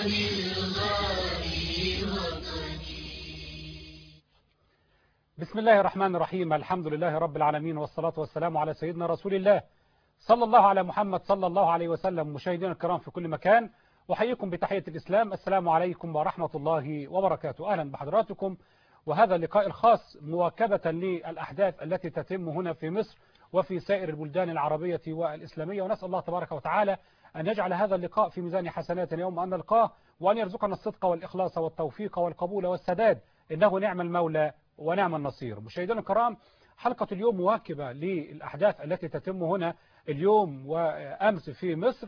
بسم الله الرحمن الرحيم الحمد لله رب العالمين والصلاة والسلام على سيدنا رسول الله صلى الله على محمد صلى الله عليه وسلم مشاهدينا الكرام في كل مكان أحييكم بتحية الإسلام السلام عليكم ورحمة الله وبركاته أهلا بحضراتكم وهذا اللقاء الخاص مواكبة للأحداث التي تتم هنا في مصر وفي سائر البلدان العربية والإسلامية ونسأل الله تبارك وتعالى أن يجعل هذا اللقاء في ميزان حسنات يوم أن نلقاه وأن يرزقنا الصدق والإخلاص والتوفيق والقبول والسداد إنه نعم المولى ونعم النصير مشاهدينا الكرام حلقة اليوم مواكبة للأحداث التي تتم هنا اليوم وأمس في مصر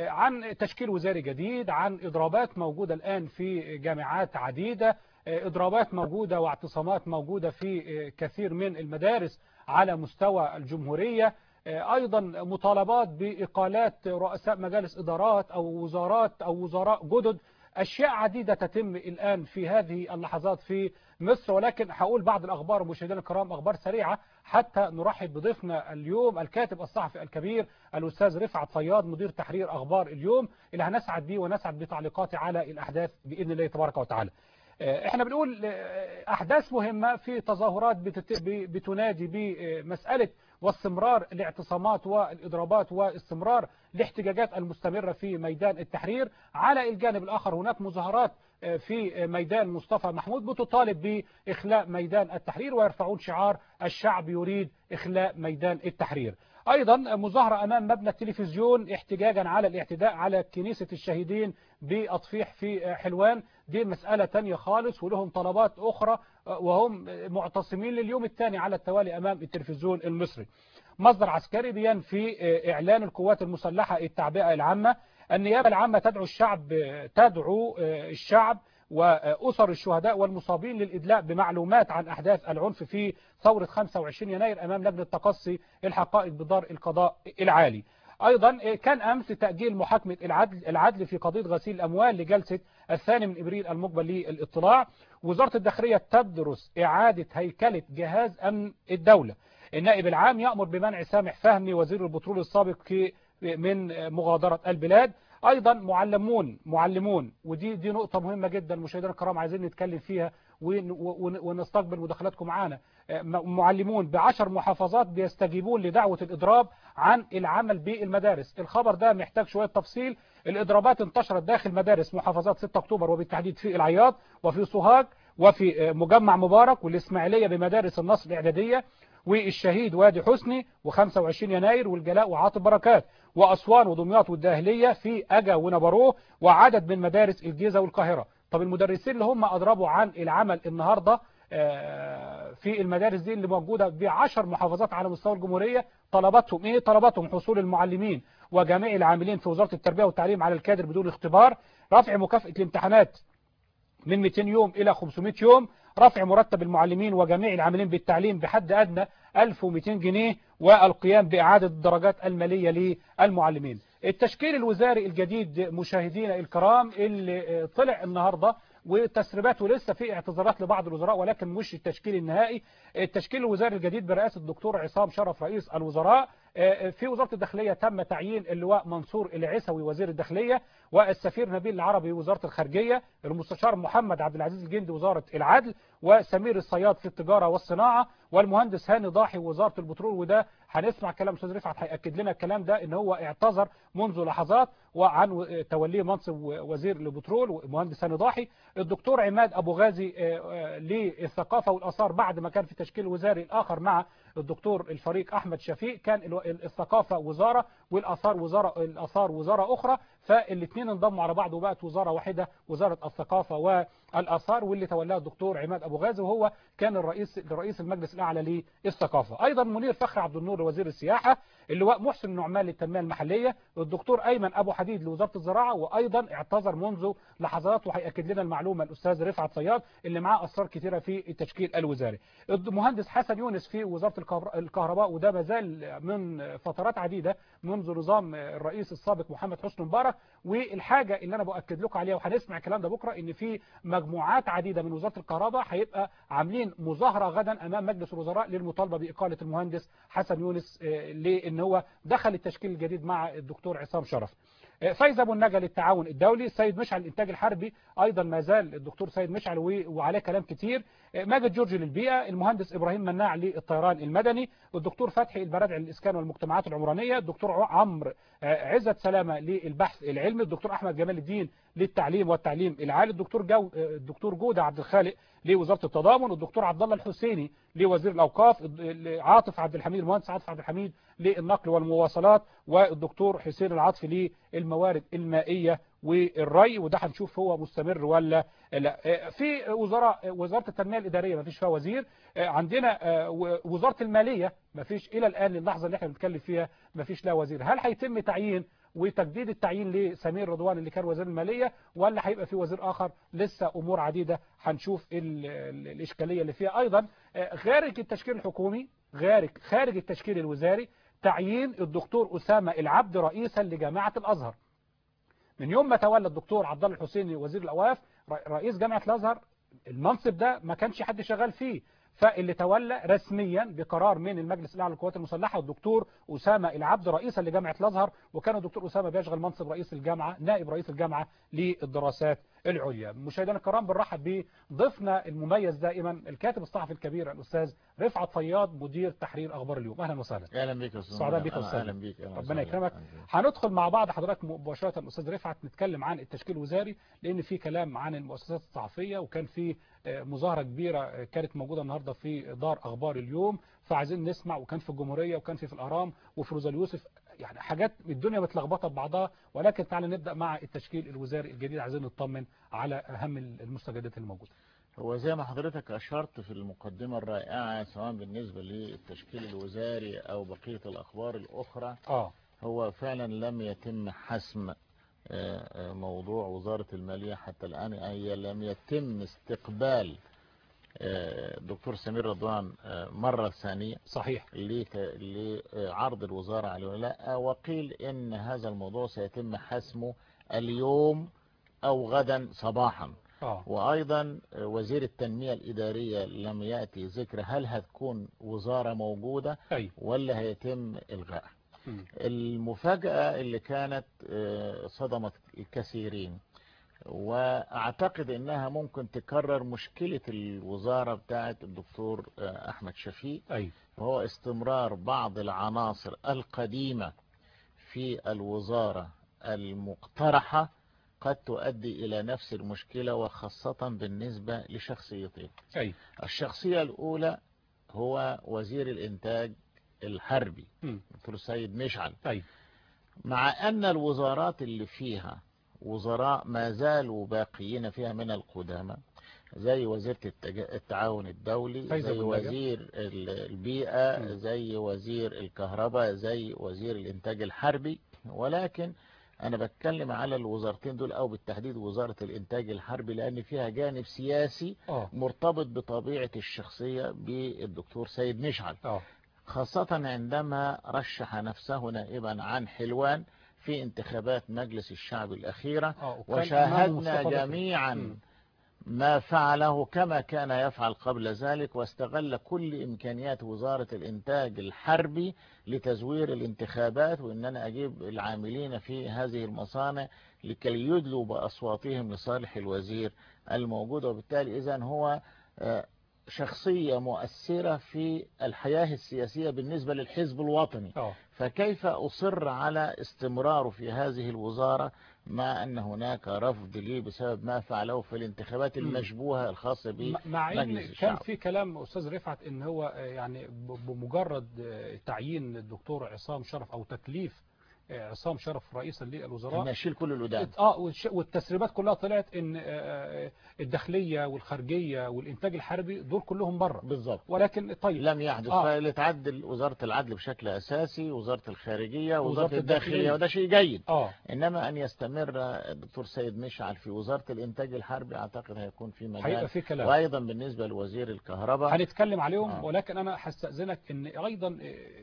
عن تشكيل وزاري جديد عن إضرابات موجودة الآن في جامعات عديدة إضرابات موجودة واعتصامات موجودة في كثير من المدارس على مستوى الجمهورية أيضا مطالبات بإقالات رؤساء مجالس إدارات أو وزارات أو وزراء جدد أشياء عديدة تتم الآن في هذه اللحظات في مصر ولكن هقول بعض الأخبار مشاهدينا الكرام أخبار سريعة حتى نرحب بضيفنا اليوم الكاتب الصحفي الكبير الأستاذ رفعت فياض مدير تحرير أخبار اليوم اللي هنسعد بيه ونسعد بتعليقاته على الأحداث بإذن الله تبارك وتعالى احنا بنقول احداث مهمة في تظاهرات بتنادي بمسألة واستمرار الاعتصامات والاضرابات واستمرار الاحتجاجات المستمرة في ميدان التحرير على الجانب الاخر هناك مظاهرات في ميدان مصطفى محمود بتطالب بإخلاء ميدان التحرير ويرفعون شعار الشعب يريد إخلاء ميدان التحرير أيضا مظاهرة أمام مبنى التلفزيون احتجاجا على الاعتداء على كنيسة الشهيدين بأطفيح في حلوان دي مسألة تانية خالص ولهم طلبات أخرى وهم معتصمين لليوم الثاني على التوالي أمام التلفزيون المصري مصدر عسكري بينفي إعلان القوات المسلحة التعبئة العامة النيابة العامة تدعو الشعب تدعو الشعب وأسر الشهداء والمصابين للإدلاء بمعلومات عن أحداث العنف في ثورة 25 يناير أمام لجنة تقصي الحقائق بدار القضاء العالي أيضا كان أمس تأجيل محاكمة العدل, العدل في قضية غسيل الأموال لجلسة الثاني من إبريل المقبل للإطلاع وزارة الداخلية تدرس إعادة هيكلة جهاز أمن الدولة النائب العام يأمر بمنع سامح فهمي وزير البترول السابق من مغادرة البلاد ايضا معلمون معلمون ودي دي نقطة مهمة جدا مشاهدينا الكرام عايزين نتكلم فيها ونستقبل مداخلاتكم معانا معلمون بعشر محافظات بيستجيبون لدعوة الإضراب عن العمل بالمدارس الخبر ده محتاج شوية تفصيل الإضرابات انتشرت داخل مدارس محافظات 6 أكتوبر وبالتحديد في العياط وفي سوهاج وفي مجمع مبارك والإسماعيلية بمدارس النصر الإعدادية والشهيد وادي حسني و25 يناير والجلاء وعاطف بركات وأسوان ودمياط والداهلية في أجا ونبروه وعدد من مدارس الجيزة والقاهرة طب المدرسين اللي هم أضربوا عن العمل النهاردة في المدارس دي اللي موجودة بعشر محافظات على مستوى الجمهورية طلباتهم ايه طلباتهم حصول المعلمين وجميع العاملين في وزارة التربية والتعليم على الكادر بدون اختبار رفع مكافأة الامتحانات من 200 يوم إلى 500 يوم رفع مرتب المعلمين وجميع العاملين بالتعليم بحد أدنى 1200 جنيه والقيام بإعادة الدرجات المالية للمعلمين التشكيل الوزاري الجديد مشاهدينا الكرام اللي طلع النهاردة وتسريبات ولسه في اعتذارات لبعض الوزراء ولكن مش التشكيل النهائي التشكيل الوزاري الجديد برئاسة الدكتور عصام شرف رئيس الوزراء في وزارة الداخلية تم تعيين اللواء منصور العسوي وزير الداخلية والسفير نبيل العربي وزارة الخارجية المستشار محمد عبد العزيز الجندي وزارة العدل وسمير الصياد في التجارة والصناعة والمهندس هاني ضاحي وزارة البترول وده هنسمع كلام استاذ رفعت هياكد لنا الكلام ده ان هو اعتذر منذ لحظات وعن توليه منصب وزير البترول ومهندس هاني ضاحي الدكتور عماد ابو غازي للثقافة والاثار بعد ما كان في تشكيل وزاري الاخر مع الدكتور الفريق احمد شفيق كان الثقافة وزارة والاثار وزارة الاثار وزارة اخرى فالاثنين انضموا على بعض وبقت وزارة واحدة وزارة الثقافة والاثار واللي تولاها الدكتور عماد ابو غازي وهو كان الرئيس رئيس المجلس الاعلى للثقافة ايضا منير فخر عبد النور وزير السياحة اللواء محسن نعمان للتنمية المحلية الدكتور ايمن ابو حديد لوزارة الزراعة وايضا اعتذر منذ لحظات وهيأكد لنا المعلومة الاستاذ رفعت صياد اللي معاه اسرار كثيرة في التشكيل الوزاري المهندس حسن يونس في وزارة الكهرباء وده ما زال من فترات عديدة منذ نظام الرئيس السابق محمد حسني مبارك والحاجه اللي انا باكد لكم عليها وهنسمع الكلام ده بكره ان في مجموعات عديده من وزاره الكهرباء هيبقى عاملين مظاهره غدا امام مجلس الوزراء للمطالبه باقاله المهندس حسن يونس لان هو دخل التشكيل الجديد مع الدكتور عصام شرف فايز ابو النجا للتعاون الدولي السيد مشعل الانتاج الحربي ايضا ما زال الدكتور سيد مشعل وعليه كلام كتير ماجد جورج للبيئه المهندس ابراهيم مناع للطيران المدني الدكتور فتحي البرادع للاسكان والمجتمعات العمرانيه الدكتور عمرو عزت سلامه للبحث العلمي الدكتور احمد جمال الدين للتعليم والتعليم العالي الدكتور جو الدكتور جوده عبد الخالق لوزاره التضامن الدكتور عبد الله الحسيني لوزير الاوقاف عاطف عبد الحميد المهندس عاطف عبد الحميد للنقل والمواصلات والدكتور حسين العاطفي للموارد المائيه والري وده هنشوف هو مستمر ولا لا في وزراء وزاره التنميه الاداريه ما فيش فيها وزير عندنا وزاره الماليه ما فيش الى الان اللحظه اللي احنا بنتكلم فيها ما فيش لها وزير هل هيتم تعيين وتجديد التعيين لسمير رضوان اللي كان وزير الماليه ولا هيبقى في وزير اخر لسه امور عديده هنشوف الاشكاليه اللي فيها ايضا خارج التشكيل الحكومي خارج خارج التشكيل الوزاري تعيين الدكتور اسامه العبد رئيسا لجامعه الازهر من يوم ما تولى الدكتور عبد الله الحسيني وزير الاوقاف رئيس جامعه الازهر المنصب ده ما كانش حد شغال فيه فاللي تولى رسميا بقرار من المجلس الاعلى للقوات المسلحه الدكتور اسامه العبد رئيسا لجامعه الازهر وكان الدكتور اسامه بيشغل منصب رئيس الجامعه نائب رئيس الجامعه للدراسات العليا مشاهدينا الكرام بنرحب بضيفنا المميز دائما الكاتب الصحفي الكبير الاستاذ رفعت فياض مدير تحرير اخبار اليوم اهلا وسهلا اهلا بك يا استاذ سعداء بك يا استاذ اهلا بك ربنا يكرمك هندخل مع بعض حضرتك مباشره الاستاذ رفعت نتكلم عن التشكيل الوزاري لان في كلام عن المؤسسات الصحفيه وكان في مظاهره كبيره كانت موجوده النهارده في دار اخبار اليوم فعايزين نسمع وكان في الجمهوريه وكان في في الاهرام وفي روزا اليوسف يعني حاجات الدنيا متلخبطه ببعضها ولكن تعالى نبدا مع التشكيل الوزاري الجديد عايزين نطمن على اهم المستجدات الموجوده هو زي ما حضرتك أشرت في المقدمة الرائعة سواء بالنسبة للتشكيل الوزاري أو بقية الأخبار الأخرى اه هو فعلا لم يتم حسم موضوع وزارة المالية حتى الآن أي لم يتم استقبال دكتور سمير رضوان مرة ثانية صحيح لعرض الوزارة على لا وقيل إن هذا الموضوع سيتم حسمه اليوم أو غدا صباحا اه وأيضا وزير التنمية الإدارية لم يأتي ذكر هل هتكون وزارة موجودة اي ولا هيتم إلغائها مم. المفاجأة اللي كانت صدمت الكثيرين واعتقد انها ممكن تكرر مشكلة الوزارة بتاعت الدكتور احمد شفيق اي وهو استمرار بعض العناصر القديمة في الوزارة المقترحة قد تؤدي الى نفس المشكلة وخاصة بالنسبة لشخصيتين اي الشخصية الاولى هو وزير الانتاج الحربي مم. دكتور سيد مشعل اي مع أن الوزارات اللي فيها وزراء ما زالوا باقيين فيها من القدامى زي وزيرة التج- التعاون الدولي فايزة زي أبو النجا. وزير ال- البيئة مم. زي وزير الكهرباء زي وزير الإنتاج الحربي ولكن أنا بتكلم على الوزارتين دول أو بالتحديد وزارة الإنتاج الحربي لأن فيها جانب سياسي اه مرتبط بطبيعة الشخصية بالدكتور سيد مشعل اه خاصة عندما رشح نفسه نائبا عن حلوان في انتخابات مجلس الشعب الأخيرة اه وكان إمام وشاهدنا مصطفى بكري. جميعا مم. ما فعله كما كان يفعل قبل ذلك واستغل كل إمكانيات وزارة الإنتاج الحربي لتزوير الانتخابات وإن أنا أجيب العاملين في هذه المصانع لكي يدلوا بأصواتهم لصالح الوزير الموجود وبالتالي إذا هو آه، شخصية مؤثرة في الحياة السياسية بالنسبة للحزب الوطني اه فكيف أصر على استمراره في هذه الوزارة مع أن هناك رفض لي بسبب ما فعله في الانتخابات مم. المشبوهة الخاصة به م- مع ان مجلس كان الشعب. في كلام استاذ رفعت ان هو آه، يعني ب- بمجرد آه، تعيين الدكتور عصام شرف او تكليف آه، عصام شرف رئيسا للوزراء نشيل كل القدام اه والش- والتسريبات كلها طلعت ان آه، آه، الداخليه والخارجيه والانتاج الحربي دول كلهم بره بالضبط ولكن طيب لم يحدث آه. فلتعدل وزارة العدل بشكل أساسي وزارة الخارجية وزارة وزارة الداخلية. الداخلية وده شيء جيد اه إنما أن يستمر الدكتور سيد مشعل في وزارة الإنتاج الحربي أعتقد هيكون في هيبقى مجال في كلام وأيضا بالنسبة لوزير الكهرباء هنتكلم عليهم آه. ولكن انا هستأذنك ان ايضا آه،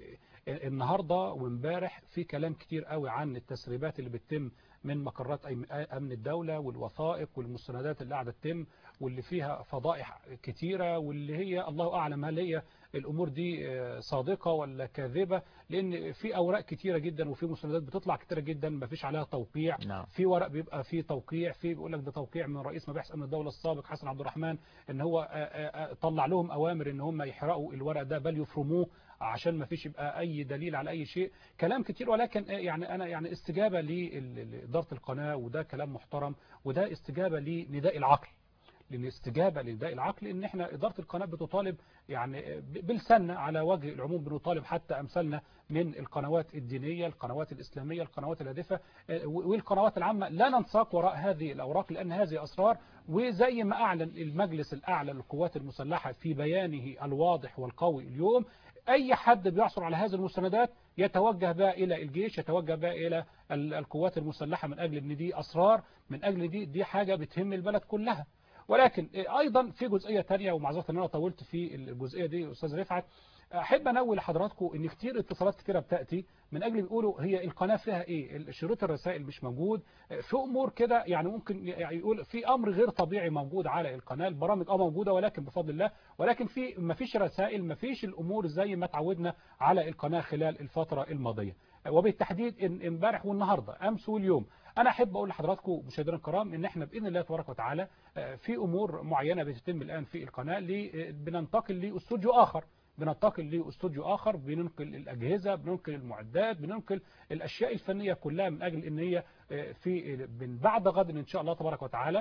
النهارده وامبارح في كلام كتير قوي عن التسريبات اللي بتتم من مقرات أي- امن الدوله والوثائق والمستندات اللي قاعده تتم واللي فيها فضائح كتيره واللي هي الله اعلم هل هي الامور دي آه، صادقه ولا كاذبه لان في اوراق كتيره جدا وفي مستندات بتطلع كتيره جدا ما فيش عليها توقيع نعم في ورق بيبقى فيه توقيع في بيقول لك ده توقيع من رئيس مباحث امن الدوله السابق حسن عبد الرحمن ان هو آه، آه، آه، طلع لهم اوامر ان هم يحرقوا الورق ده بل يفرموه عشان ما فيش يبقى اي دليل على اي شيء كلام كتير ولكن آه، يعني انا يعني استجابه لل- لاداره القناه وده كلام محترم وده استجابه لنداء العقل لان استجابه لنداء العقل ان احنا اداره القناه بتطالب يعني ب- بلساننا على وجه العموم بنطالب حتى امثالنا من القنوات الدينيه القنوات الاسلاميه القنوات الهادفه آه، والقنوات العامه لا ننساق وراء هذه الاوراق لان هذه اسرار وزي ما اعلن المجلس الاعلى للقوات المسلحه في بيانه الواضح والقوي اليوم اي حد بيحصل على هذه المستندات يتوجه بها الى الجيش يتوجه بها الى ال- القوات المسلحه من اجل ان دي اسرار من اجل دي دي حاجه بتهم البلد كلها ولكن ايضا في جزئيه تانية ومعذره ان انا طولت في الجزئيه دي استاذ رفعت احب انوه لحضراتكم ان كتير اتصالات كتيره بتاتي من اجل بيقولوا هي القناه فيها ايه شريط الرسائل مش موجود في امور كده يعني ممكن يعني يقول في امر غير طبيعي موجود على القناه البرامج اه موجوده ولكن بفضل الله ولكن في ما فيش رسائل ما فيش الامور زي ما تعودنا على القناه خلال الفتره الماضيه وبالتحديد إن- امبارح والنهارده امس واليوم انا احب اقول لحضراتكم مشاهدينا الكرام ان احنا باذن الله تبارك وتعالى آه، في امور معينه بتتم الان في القناه ل- آه، بننتقل لاستوديو اخر بننتقل لاستوديو اخر بننقل الاجهزه بننقل المعدات بننقل الاشياء الفنيه كلها من اجل ان هي آه، في من بعد غد ان شاء الله تبارك وتعالى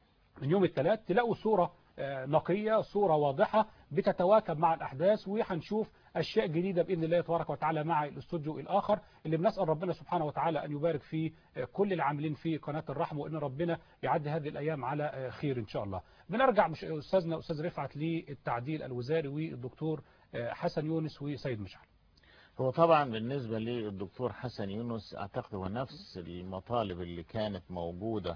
من يوم الثلاث تلاقوا صورة آه، نقية صورة واضحة بتتواكب مع الأحداث وهنشوف أشياء جديدة بإذن الله تبارك وتعالى مع الاستوديو الآخر اللي بنسأل ربنا سبحانه وتعالى أن يبارك في آه، كل العاملين في قناة الرحمة وأن ربنا يعدي هذه الأيام على آه، خير إن شاء الله بنرجع مش أستاذنا أستاذ رفعت للتعديل الوزاري والدكتور آه، حسن يونس وسيد مشعل هو طبعا بالنسبة للدكتور حسن يونس أعتقد هو نفس المطالب اللي كانت موجودة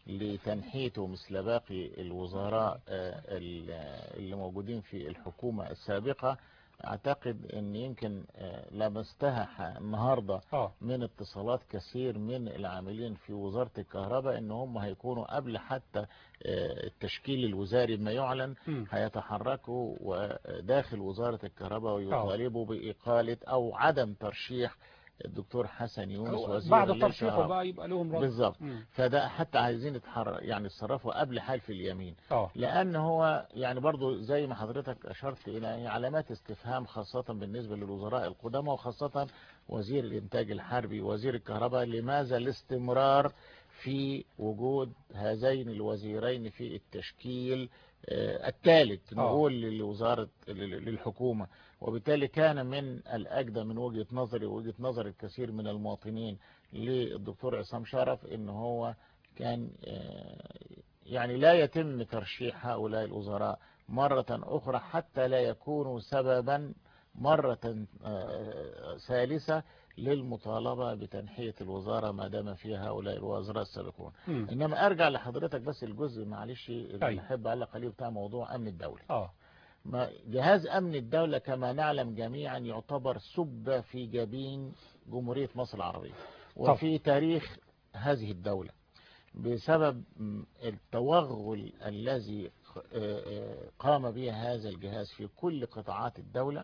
لتنحيته مثل باقي الوزراء آه، ال- اللي موجودين في الحكومة السابقة أعتقد أن يمكن آه، لمستها ح- النهاردة آه من اتصالات كثير من العاملين في وزارة الكهرباء ان هم هيكونوا قبل حتى آه، التشكيل الوزاري ما يعلن مم. هيتحركوا وداخل وزارة الكهرباء ويطالبوا بإقالة أو عدم ترشيح الدكتور حسن يونس هو وزير بعد ترشيحه للكهرباء. بقى يبقى لهم رد بالظبط مم. فده حتى عايزين يتحرك يعني يتصرفوا قبل حلف اليمين آه لأن هو يعني برضو زي ما حضرتك أشرت إلى يعني علامات استفهام خاصة بالنسبة للوزراء القدامى وخاصة وزير الإنتاج الحربي وزير الكهرباء لماذا الاستمرار في وجود هذين الوزيرين في التشكيل آه، الثالث آه. نقول لوزارة لل- للحكومة وبالتالي كان من الأجدى من وجهة نظري ووجهة نظر الكثير من المواطنين للدكتور عصام شرف إن هو كان آه، يعني لا يتم ترشيح هؤلاء الوزراء مرة أخرى حتى لا يكونوا سببا مرة آه، ثالثة للمطالبة بتنحية الوزارة ما دام فيها هؤلاء الوزراء السابقون مم. إنما أرجع لحضرتك بس الجزء معلش اللي أيوة. أحب أعلق عليه بتاع موضوع أمن الدولة آه ما جهاز أمن الدولة كما نعلم جميعا يعتبر سبة في جبين جمهورية مصر العربية وفي تاريخ هذه الدولة بسبب م، التوغل الذي ق- آه، آه، قام به هذا الجهاز في كل قطاعات الدولة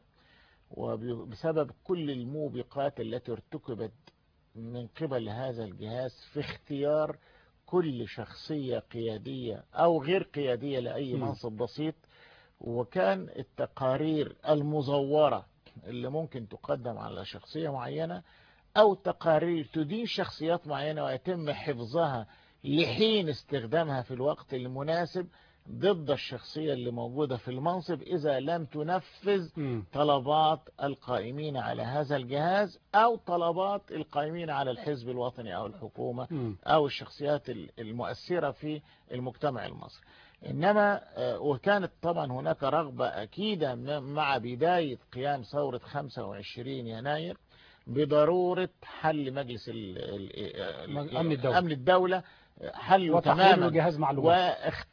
وبسبب كل الموبقات التي ارتكبت من قبل هذا الجهاز في اختيار كل شخصية قيادية أو غير قيادية لأي مم. منصب بسيط وكان التقارير المزورة اللي ممكن تقدم على شخصية معينة أو تقارير تدين شخصيات معينة ويتم حفظها لحين استخدامها في الوقت المناسب ضد الشخصية اللي موجودة في المنصب إذا لم تنفذ مم. طلبات القائمين على هذا الجهاز أو طلبات القائمين على الحزب الوطني أو الحكومة مم. أو الشخصيات المؤثرة في المجتمع المصري إنما آه، وكانت طبعا هناك رغبة أكيدة م- مع بداية قيام ثورة 25 يناير بضرورة حل مجلس ال- ال- ال- أمن الدولة. أمن الدولة حله وتحويل تماما جهاز معلومات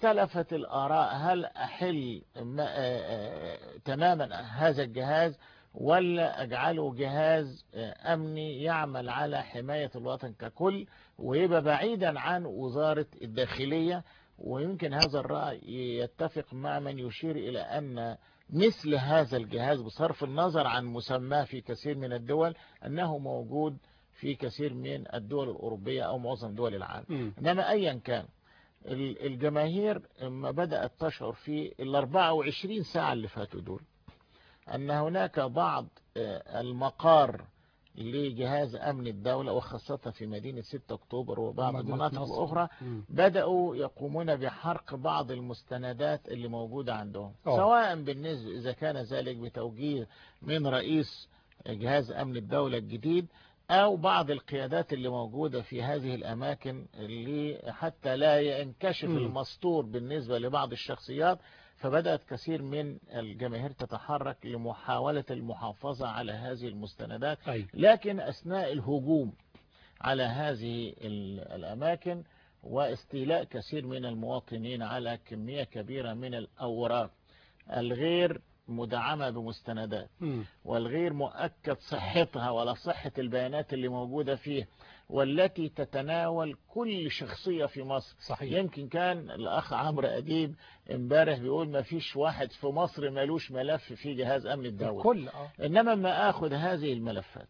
واختلفت الآراء هل أحل ما- آه، آه، تماما هذا الجهاز ولا أجعله جهاز آه، أمني يعمل على حماية الوطن ككل ويبقى بعيدا عن وزارة الداخلية ويمكن هذا الرأي يتفق مع من يشير إلى أن مثل هذا الجهاز بصرف النظر عن مسماه في كثير من الدول أنه موجود في كثير من الدول الأوروبية أو معظم دول العالم مم. إنما أيا كان ال- الجماهير ما بدأت تشعر في ال 24 ساعة اللي فاتوا دول أن هناك بعض آه، المقار لجهاز أمن الدولة وخاصة في مدينة 6 أكتوبر وبعض مدينة المناطق نصر. الأخرى مم. بدأوا يقومون بحرق بعض المستندات اللي موجودة عندهم أوه. سواء بالنسبة إذا كان ذلك بتوجيه من رئيس جهاز أمن الدولة الجديد أو بعض القيادات اللي موجودة في هذه الأماكن اللي حتى لا ينكشف مم. المستور بالنسبة لبعض الشخصيات فبدأت كثير من الجماهير تتحرك لمحاولة المحافظة على هذه المستندات أي لكن أثناء الهجوم على هذه ال- الأماكن واستيلاء كثير من المواطنين على كمية كبيرة من الأوراق الغير مدعمة بمستندات مم. والغير مؤكد صحتها ولا صحة البيانات اللي موجودة فيه والتي تتناول كل شخصية في مصر صحيح يمكن كان الأخ عمرو أديب امبارح بيقول ما فيش واحد في مصر ملوش ملف في جهاز أمن الدولة الكل اه إنما ما أخذ هذه الملفات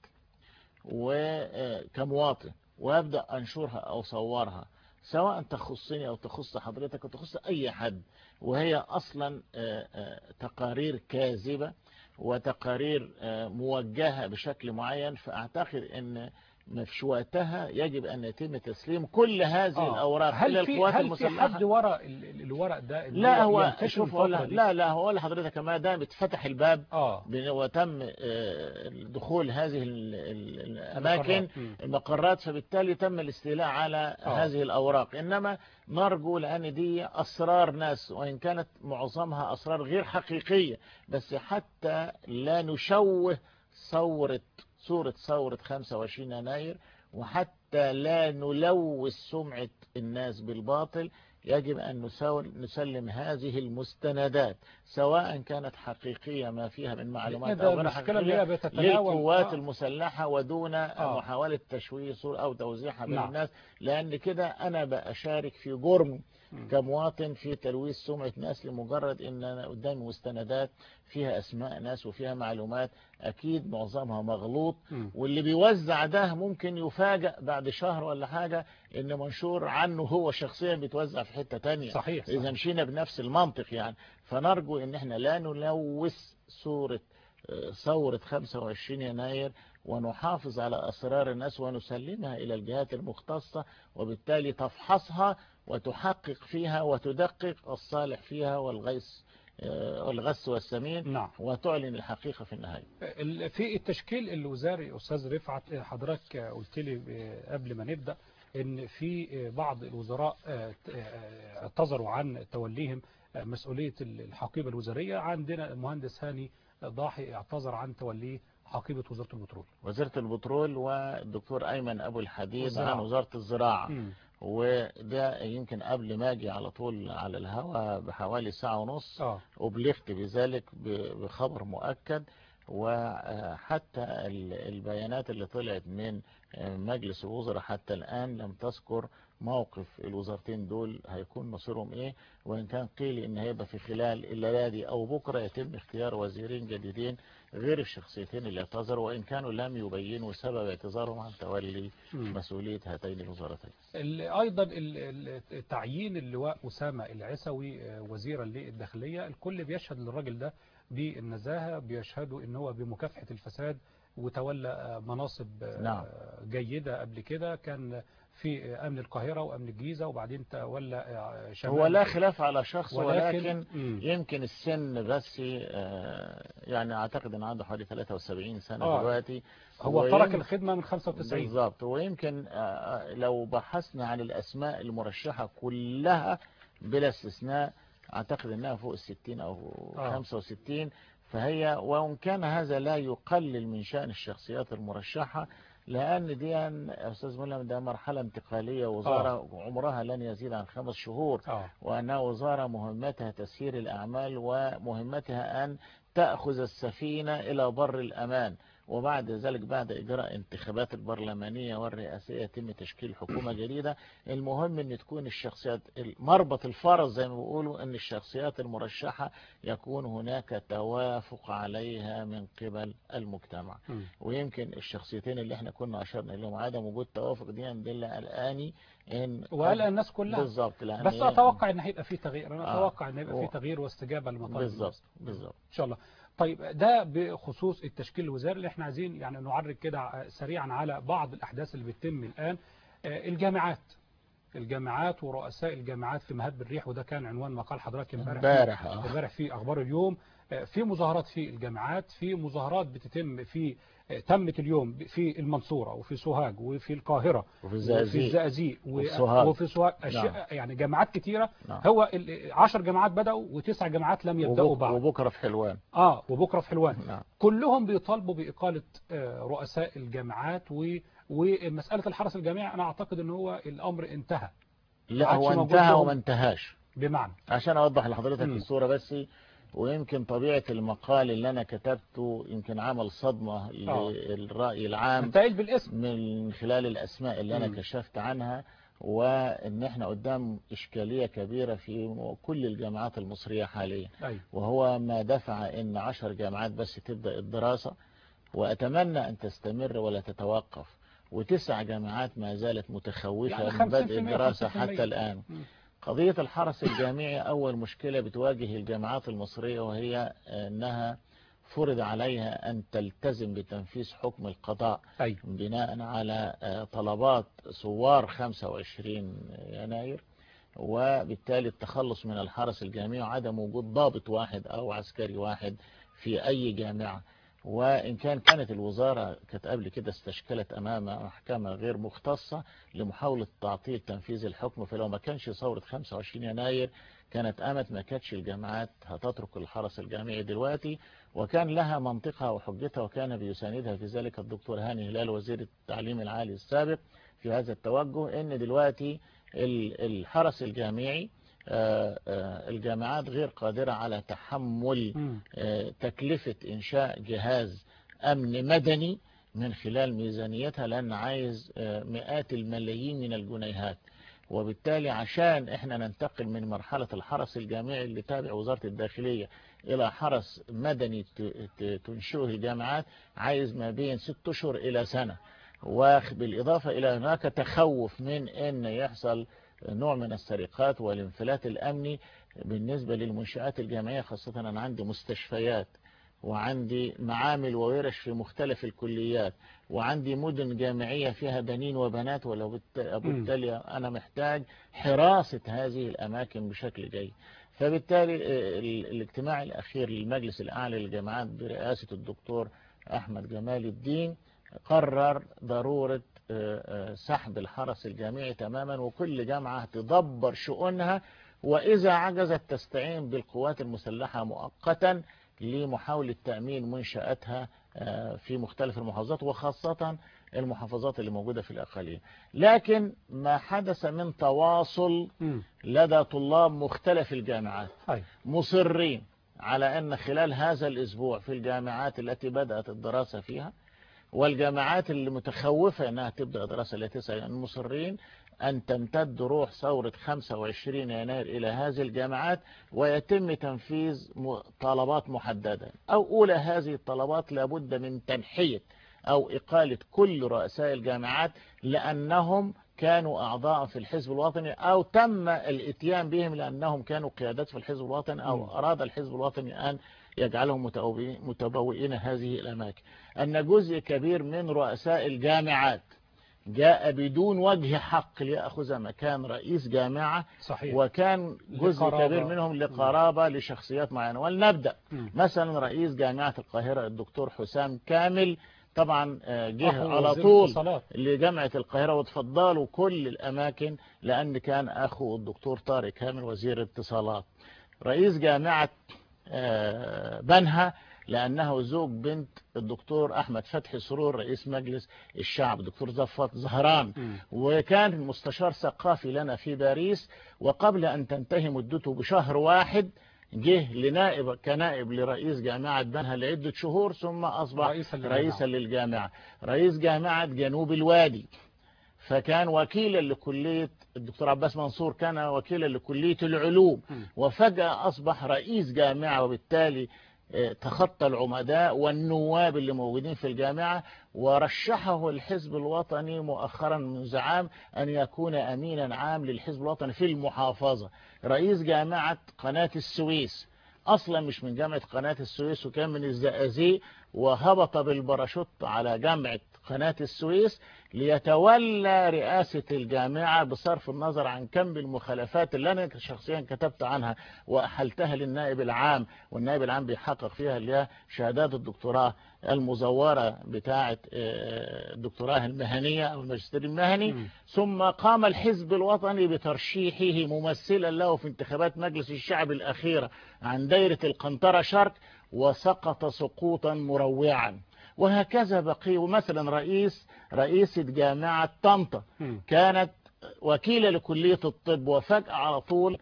وكمواطن وأبدأ أنشرها أو صورها سواء تخصني أو تخص حضرتك أو تخص أي حد وهي أصلا آه، آه، تقارير كاذبة وتقارير آه، موجهة بشكل معين فأعتقد أن ما فيش وقتها يجب أن يتم تسليم كل هذه آه. الأوراق إلى هل في القوات هل في المسلحة حد وراء ال- ال- الورق ده إن لا هو ينتشر شوف أقول الفترة دي؟ لا لا هو لحضرتك ما دام اتفتح الباب اه بن- وتم آه، دخول هذه ال- ال- الأماكن مم. المقرات فبالتالي تم الاستيلاء على آه. هذه الأوراق إنما نرجو لأن دي أسرار ناس وإن كانت معظمها أسرار غير حقيقية بس حتى لا نشوه صورة صورة ثورة 25 يناير وحتى لا نلوث سمعة الناس بالباطل يجب أن نساول- نسلم هذه المستندات سواء كانت حقيقية ما فيها من معلومات ده أو غير المشكلة اللي حقيقية هي بتتناول للقوات آه. المسلحة ودون آه. محاولة تشويه صورة أو توزيعها بين نعم. الناس لأن كده أنا بأشارك في جرم مم. كمواطن في تلويث سمعة ناس لمجرد ان انا قدامي مستندات فيها اسماء ناس وفيها معلومات اكيد معظمها مغلوط مم. واللي بيوزع ده ممكن يفاجأ بعد شهر ولا حاجة ان منشور عنه هو شخصيا بيتوزع في حتة تانية صحيح اذا صحيح. مشينا بنفس المنطق يعني فنرجو ان احنا لا نلوث صورة آه، ثورة 25 يناير ونحافظ على أسرار الناس ونسلمها إلى الجهات المختصة وبالتالي تفحصها وتحقق فيها وتدقق الصالح فيها والغيث آه، والغث والسمين نعم وتعلن الحقيقة في النهاية ال- في التشكيل الوزاري أستاذ رفعت حضرتك قلت لي قبل ما نبدأ إن في بعض الوزراء اعتذروا عن توليهم مسؤولية الحقيبة الوزارية عندنا المهندس هاني ضاحي اعتذر عن توليه حقيبة وزارة البترول وزارة البترول والدكتور أيمن أبو الحديد والزراعة. عن وزارة الزراعة مم. وده يمكن قبل ما أجي على طول على الهواء بحوالي ساعة ونص اه أبلغت بذلك ب- بخبر مؤكد وحتى ال- البيانات اللي طلعت من مجلس الوزراء حتى الآن لم تذكر موقف الوزارتين دول هيكون مصيرهم ايه وان كان قيل ان هيبقى في خلال الليلة دي او بكرة يتم اختيار وزيرين جديدين غير الشخصيتين اللي اعتذروا وان كانوا لم يبينوا سبب اعتذارهم عن تولي مم. مسؤولية هاتين الوزارتين ال- ايضا ال- ال- تعيين اللواء اسامه العسوي آه، وزيرا للداخليه الكل بيشهد للراجل ده بالنزاهه بيشهدوا ان هو بمكافحه الفساد وتولى آه، مناصب آه، نعم. جيده قبل كده كان في آه، امن القاهره وامن الجيزه وبعدين تولى آه، شمال هو لا خلاف على شخص ولكن مم. يمكن السن بس آه، يعني اعتقد ان عنده حوالي 73 سنة آه. دلوقتي هو ويم- ترك الخدمه من 95 بالظبط ويمكن آه، لو بحثنا عن الاسماء المرشحة كلها بلا استثناء اعتقد انها فوق الستين او آه. 65 فهي وان كان هذا لا يقلل من شأن الشخصيات المرشحة لأن دي يا أستاذ ملهم ده مرحلة انتقالية وزارة عمرها لن يزيد عن خمس شهور اه وأنها وزارة مهمتها تسيير الأعمال ومهمتها أن تأخذ السفينة إلى بر الأمان وبعد ذلك بعد إجراء انتخابات البرلمانية والرئاسية يتم تشكيل حكومة جديدة المهم أن تكون الشخصيات مربط الفرس زي ما بيقولوا أن الشخصيات المرشحة يكون هناك توافق عليها من قبل المجتمع مم. ويمكن الشخصيتين اللي احنا كنا أشرنا لهم عدم وجود توافق دي دل قلقاني ان وقلق الناس كلها بالظبط لأن بس هي- اتوقع ان هيبقى في تغيير انا آه. اتوقع ان هيبقى و- في تغيير واستجابه لمطالب بالظبط الناس. بالظبط ان شاء الله طيب ده بخصوص التشكيل الوزاري اللي احنا عايزين يعني نعرج كده سريعا على بعض الاحداث اللي بتتم الان آه، الجامعات الجامعات ورؤساء الجامعات في مهب الريح وده كان عنوان مقال حضرتك امبارح امبارح اه امبارح في اخبار اليوم آه، في مظاهرات في الجامعات في مظاهرات بتتم في آه، تمت اليوم في المنصورة وفي سوهاج وفي القاهرة وفي وفي الزقازيق الزقازيق و- والسوهاج. وفي سوهاج أشياء يعني جامعات كتيرة نعم. هو ال- عشر جامعات بدأوا وتسع جامعات لم يبدأوا وبك- بعد وبكره في حلوان اه وبكرة في حلوان نعم كلهم بيطالبوا بإقالة آه، رؤساء الجامعات و ومسألة الحرس الجامعي أنا أعتقد أن هو الأمر انتهى لا عادش هو موجود انتهى لهم. وما انتهاش بمعنى عشان اوضح لحضرتك مم. الصورة بس ويمكن طبيعة المقال اللي انا كتبته يمكن عمل صدمة آه. للرأي العام انت قايل بالاسم من خلال الاسماء اللي انا مم. كشفت عنها وان احنا قدام اشكالية كبيرة في كل الجامعات المصرية حاليا أيوة. وهو ما دفع ان عشر جامعات بس تبدأ الدراسة واتمنى ان تستمر ولا تتوقف وتسع جامعات ما زالت متخوفة يعني من بدء 50% الدراسة 50%. حتى الآن مم. قضية الحرس الجامعي أول مشكلة بتواجه الجامعات المصرية وهي أنها فرض عليها أن تلتزم بتنفيذ حكم القضاء أيوة. بناء على آه، طلبات ثوار 25 يناير وبالتالي التخلص من الحرس الجامعي وعدم وجود ضابط واحد أو عسكري واحد في أي جامعة وإن كان كانت الوزارة كانت قبل كده استشكلت أمام محكمة غير مختصة لمحاولة تعطيل تنفيذ الحكم فلو ما كانش ثورة 25 يناير كانت قامت ما كانتش الجامعات هتترك الحرس الجامعي دلوقتي وكان لها منطقها وحجتها وكان بيساندها في ذلك الدكتور هاني هلال وزير التعليم العالي السابق في هذا التوجه ان دلوقتي ال- الحرس الجامعي آه، آه، الجامعات غير قادرة على تحمل مم. آه، تكلفة إنشاء جهاز أمن مدني من خلال ميزانيتها لأن عايز آه، مئات الملايين من الجنيهات وبالتالي عشان احنا ننتقل من مرحلة الحرس الجامعي اللي تابع وزارة الداخلية إلى حرس مدني ت- ت- تنشئه الجامعات عايز ما بين ست أشهر إلى سنة وبالإضافة إلى هناك تخوف من أن يحصل نوع من السرقات والانفلات الأمني بالنسبة للمنشآت الجامعية خاصة أنا عندي مستشفيات وعندي معامل وورش في مختلف الكليات وعندي مدن جامعية فيها بنين وبنات ولو بالت- بالتالي أنا محتاج حراسة هذه الأماكن بشكل جيد فبالتالي آه، ال- الاجتماع الأخير للمجلس الأعلى للجامعات برئاسة الدكتور أحمد جمال الدين قرر ضرورة آه، آه، سحب الحرس الجامعي تماما وكل جامعة تدبر شؤونها وإذا عجزت تستعين بالقوات المسلحة مؤقتا لمحاولة تأمين منشأتها آه، في مختلف المحافظات وخاصة المحافظات اللي موجودة في الأقاليم لكن ما حدث من تواصل مم. لدى طلاب مختلف الجامعات أيوة. مصرين على أن خلال هذا الأسبوع في الجامعات التي بدأت الدراسة فيها والجامعات اللي متخوفة أنها تبدأ دراسة التي تسعى المصرين أن تمتد روح ثورة 25 يناير إلى هذه الجامعات ويتم تنفيذ م- طلبات محددة أو أولى هذه الطلبات لابد من تنحية أو إقالة كل رؤساء الجامعات لأنهم كانوا أعضاء في الحزب الوطني أو تم الاتيان بهم لأنهم كانوا قيادات في الحزب الوطني مم. أو أراد الحزب الوطني أن يجعلهم متبوئين- متبوئين هذه الأماكن أن جزء كبير من رؤساء الجامعات جاء بدون وجه حق ليأخذ مكان رئيس جامعة صحيح وكان جزء لقرابة. كبير منهم لقرابة لشخصيات معينة ولنبدأ مم. مثلا رئيس جامعة القاهرة الدكتور حسام كامل طبعا آه، جه أخو على وزير طول الاتصالات. لجامعة القاهرة وتفضلوا كل الأماكن لأن كان أخو الدكتور طارق كامل وزير الاتصالات رئيس جامعة آه، بنها لأنه زوج بنت الدكتور أحمد فتحي سرور رئيس مجلس الشعب دكتور زفت زهران مم. وكان مستشار ثقافي لنا في باريس وقبل أن تنتهي مدته بشهر واحد جه لنائب كنائب لرئيس جامعة بنها لعدة شهور ثم أصبح رئيسا للجامعة. رئيسا للجامعة رئيس جامعة جنوب الوادي فكان وكيلا لكلية الدكتور عباس منصور كان وكيلا لكلية العلوم مم. وفجأة أصبح رئيس جامعة وبالتالي آه، تخطى العمداء والنواب اللي موجودين في الجامعة ورشحه الحزب الوطني مؤخرا منذ عام أن يكون أمينا عام للحزب الوطني في المحافظة رئيس جامعة قناة السويس أصلا مش من جامعة قناة السويس وكان من الزقازيق وهبط بالباراشوت على جامعة قناة السويس ليتولى رئاسة الجامعة بصرف النظر عن كم المخالفات اللي أنا شخصيا كتبت عنها وأحلتها للنائب العام والنائب العام بيحقق فيها اللي هي شهادات الدكتوراه المزورة بتاعة آه، الدكتوراه المهنية أو الماجستير المهني مم. ثم قام الحزب الوطني بترشيحه ممثلا له في انتخابات مجلس الشعب الأخيرة عن دايرة القنطرة شرق وسقط سقوطا مروعا وهكذا بقي ومثلا رئيس رئيسة جامعة طنطا مم. كانت وكيلة لكلية الطب وفجأة على طول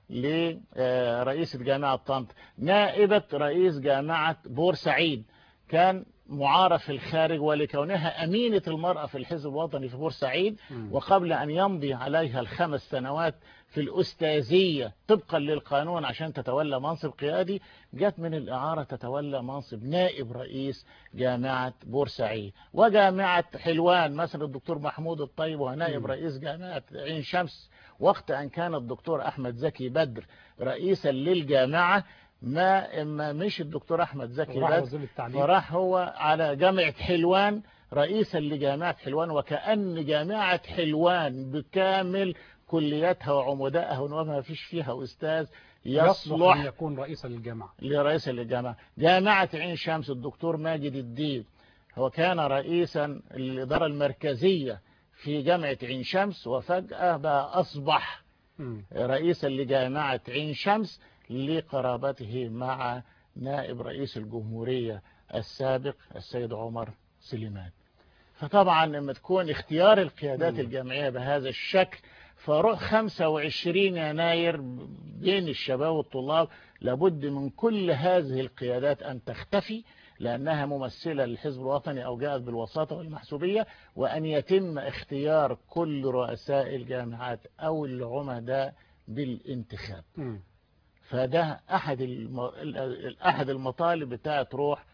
لرئيسة جامعة طنطا نائبة رئيس جامعة بورسعيد كان معارف في الخارج ولكونها أمينة المرأة في الحزب الوطني في بورسعيد مم. وقبل أن يمضي عليها الخمس سنوات في الأستاذية طبقا للقانون عشان تتولى منصب قيادي جت من الإعارة تتولى منصب نائب رئيس جامعة بورسعيد وجامعة حلوان مثلا الدكتور محمود الطيب وهو نائب مم. رئيس جامعة عين شمس وقت أن كان الدكتور أحمد زكي بدر رئيسا للجامعة ما إما مش الدكتور أحمد زكي وراح بدر وزير التعليم فراح هو على جامعة حلوان رئيسا لجامعة حلوان وكأن جامعة حلوان بكامل كلياتها وعمدائها ونوابها ما فيش فيها أستاذ يصلح يصلح أن يكون رئيسا للجامعة لرئيس الجامعة جامعة عين شمس الدكتور ماجد الدين هو كان رئيسا الإدارة المركزية في جامعة عين شمس وفجأة بقى أصبح مم. رئيسا لجامعة عين شمس لقرابته مع نائب رئيس الجمهورية السابق السيد عمر سليمان فطبعا لما تكون اختيار القيادات مم. الجامعية بهذا الشكل فروح 25 يناير بين الشباب والطلاب لابد من كل هذه القيادات أن تختفي لأنها ممثلة للحزب الوطني أو جاءت بالوساطة والمحسوبية وأن يتم اختيار كل رؤساء الجامعات أو العمداء بالانتخاب مم. فده أحد الم... ال- أحد المطالب بتاعت روح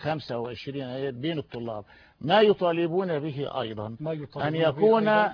25 يناير بين الطلاب ما يطالبون به أيضا ما يطالبون أن به يكون أيضاً.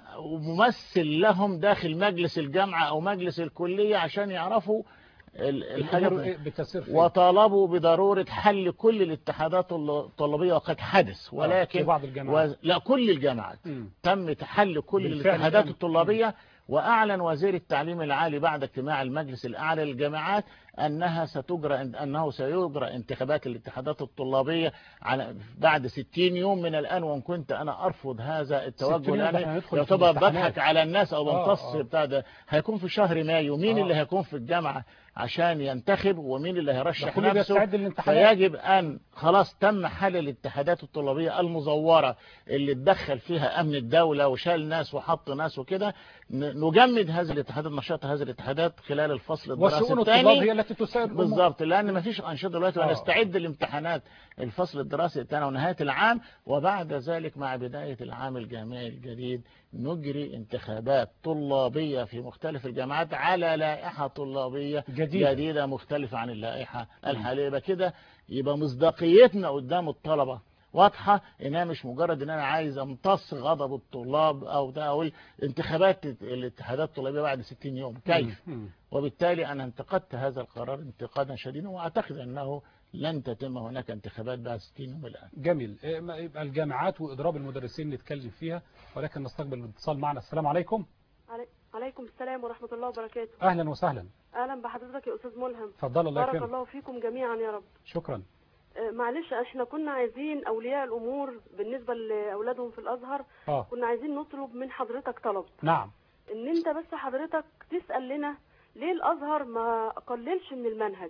ممثل لهم داخل مجلس الجامعة أو مجلس الكلية عشان يعرفوا ال- الحاجات الأمور دي. إيه بتسير فين؟ وطالبوا بضرورة حل كل الاتحادات الطلابية وقد حدث في ولكن بعض الجامعات و... لا كل الجامعات مم. تم حل كل بالفعل الاتحادات تم. الطلابية وأعلن وزير التعليم العالي بعد اجتماع المجلس الأعلى للجامعات أنها ستجرى أنه سيجرى انتخابات الاتحادات الطلابية على بعد 60 يوم من الآن وإن كنت أنا أرفض هذا 60 التوجه يوم ده لأن احنا هندخل في يعتبر الامتحانات. بضحك على الناس أو آه، بمتص آه. بتاع ده هيكون في شهر مايو مين آه. اللي هيكون في الجامعة عشان ينتخب ومين اللي ده هيرشح كله نفسه بيستعد للامتحانات فيجب أن خلاص تم حل الاتحادات الطلابية المزورة اللي اتدخل فيها أمن الدولة وشال ناس وحط ناس وكده ن- نجمد هذه الاتحادات نشاط هذه الاتحادات خلال الفصل الدراسي وشؤون الطلاب الثاني هي التي تسير الأمور. بالظبط لأن ما فيش أنشطة دلوقتي آه. ونستعد لامتحانات الفصل الدراسي الثاني ونهاية العام وبعد ذلك مع بداية العام الجامعي الجديد نجري انتخابات طلابية في مختلف الجامعات على لائحة طلابية جديدة. جديدة مختلفة عن اللائحة الحالية يبقى كده يبقى مصداقيتنا قدام الطلبة واضحة انها مش مجرد ان انا عايز امتص غضب الطلاب او ده اقول انتخابات الاتحادات الطلابية بعد 60 يوم كيف مم. وبالتالي انا انتقدت هذا القرار انتقادا شديدا واعتقد انه لن تتم هناك انتخابات بعد 60 يوم الان جميل إيه، ما يبقى الجامعات واضراب المدرسين نتكلم فيها ولكن نستقبل الاتصال معنا السلام عليكم علي... عليكم السلام ورحمة الله وبركاته اهلا وسهلا أهلا بحضرتك يا أستاذ ملهم اتفضل الله بارك يكرمك الله فيكم جميعا يا رب شكرا آه، معلش احنا كنا عايزين أولياء الأمور بالنسبة لأولادهم في الأزهر اه كنا عايزين نطلب من حضرتك طلب نعم إن أنت بس حضرتك تسأل لنا ليه الأزهر ما قللش من المنهج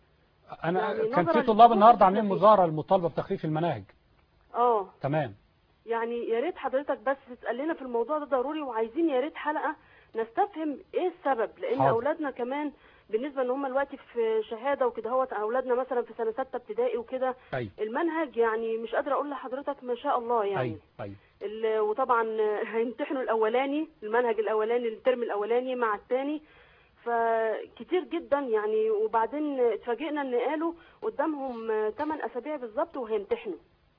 انا يعني كان نظراً في طلاب للظروف النهارده عاملين التي- مظاهره لمطالبه بتخفيف المناهج اه تمام يعني يا ريت حضرتك بس تسال لنا في الموضوع ده ضروري وعايزين يا ريت حلقه نستفهم ايه السبب لان حاضر. اولادنا كمان بالنسبه ان هم دلوقتي في شهاده وكده هو اولادنا مثلا في سنه سته ابتدائي وكده ايوه المنهج يعني مش قادره اقول لحضرتك ما شاء الله يعني ايوه ايوه ال- وطبعا هيمتحنوا الاولاني المنهج الاولاني الترم الاولاني مع الثاني فكتير جدا يعني وبعدين اتفاجئنا ان قالوا قدامهم 8 اسابيع بالظبط وهيمتحنوا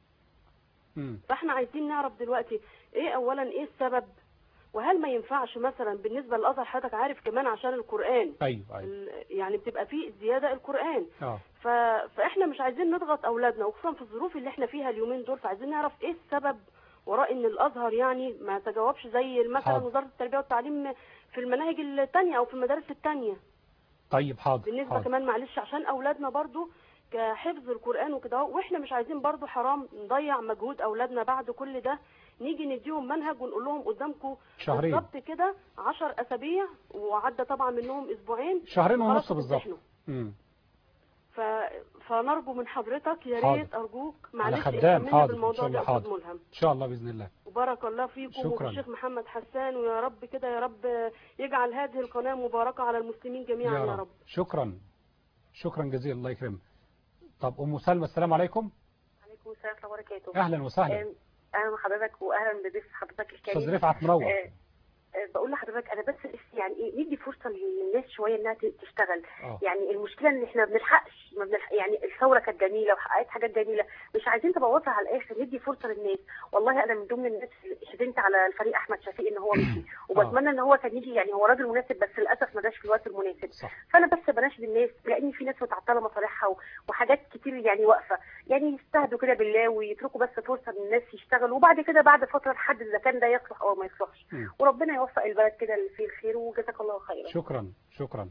مم. فاحنا عايزين نعرف دلوقتي ايه اولا ايه السبب وهل ما ينفعش مثلا بالنسبه للازهر حضرتك عارف كمان عشان القران ايوه ايوه ال- يعني بتبقى فيه زياده القران اه ف... فاحنا مش عايزين نضغط اولادنا وخصوصا في الظروف اللي احنا فيها اليومين دول فعايزين نعرف ايه السبب وراء ان الازهر يعني ما تجاوبش زي مثلا حاضر. وزاره التربيه والتعليم في المناهج التانية او في المدارس التانية طيب حاضر بالنسبه حاضر كمان معلش عشان اولادنا برضو كحفظ القران وكده اهو، واحنا مش عايزين برضو حرام نضيع مجهود اولادنا بعد كل ده نيجي نديهم منهج ونقول لهم قدامكم شهرين. بالظبط كده 10 اسابيع وعدى طبعا منهم اسبوعين شهرين وخلاص ونص بالظبط تمتحنوا. مم. ف... فنرجو من حضرتك يا حاضر. ريت ارجوك على معلش خدام اهتمنا حاضر ان بالموضوع شاء الله ده يا أستاذ حاضر ملهم ان شاء الله باذن الله وبارك الله فيكم شكراً. وفي الشيخ محمد حسان ويا رب كده يا رب يجعل هذه القناه مباركه على المسلمين جميعا يا رب شكرا شكرا جزيلا الله يكرمك طب ام سلمى السلام عليكم عليكم السلام ورحمه الله وبركاته اهلا وسهلا آم، اهلا بحضرتك واهلا بضيف حضرتك استاذ الكريم رفعت منور آه، آه، بقول لحضرتك انا بس نفسي يعني ايه ندي فرصه للناس شويه انها ت- تشتغل اه يعني المشكله ان احنا ما بنلحقش ما بنلحق يعني الثوره كانت جميله وحققت حاجات جميله مش عايزين تبوظها على الاخر ندي فرصه للناس والله انا من ضمن الناس اللي حزنت على الفريق احمد شفيق ان هو مشي وبتمنى ان هو كان يجي يعني هو راجل مناسب بس للاسف ما جاش في الوقت المناسب صح فانا بس بناشد الناس لان في ناس متعطله مصالحها و- وحاجات كتير يعني واقفه يعني يستهدوا كده بالله ويتركوا بس فرصه للناس يشتغلوا وبعد كده بعد فتره نحدد اذا كان ده يصلح او ما يصلحش مم. وربنا يوفق البلد كده اللي فيه الخير وجزاك الله خيرا شكرا شكرا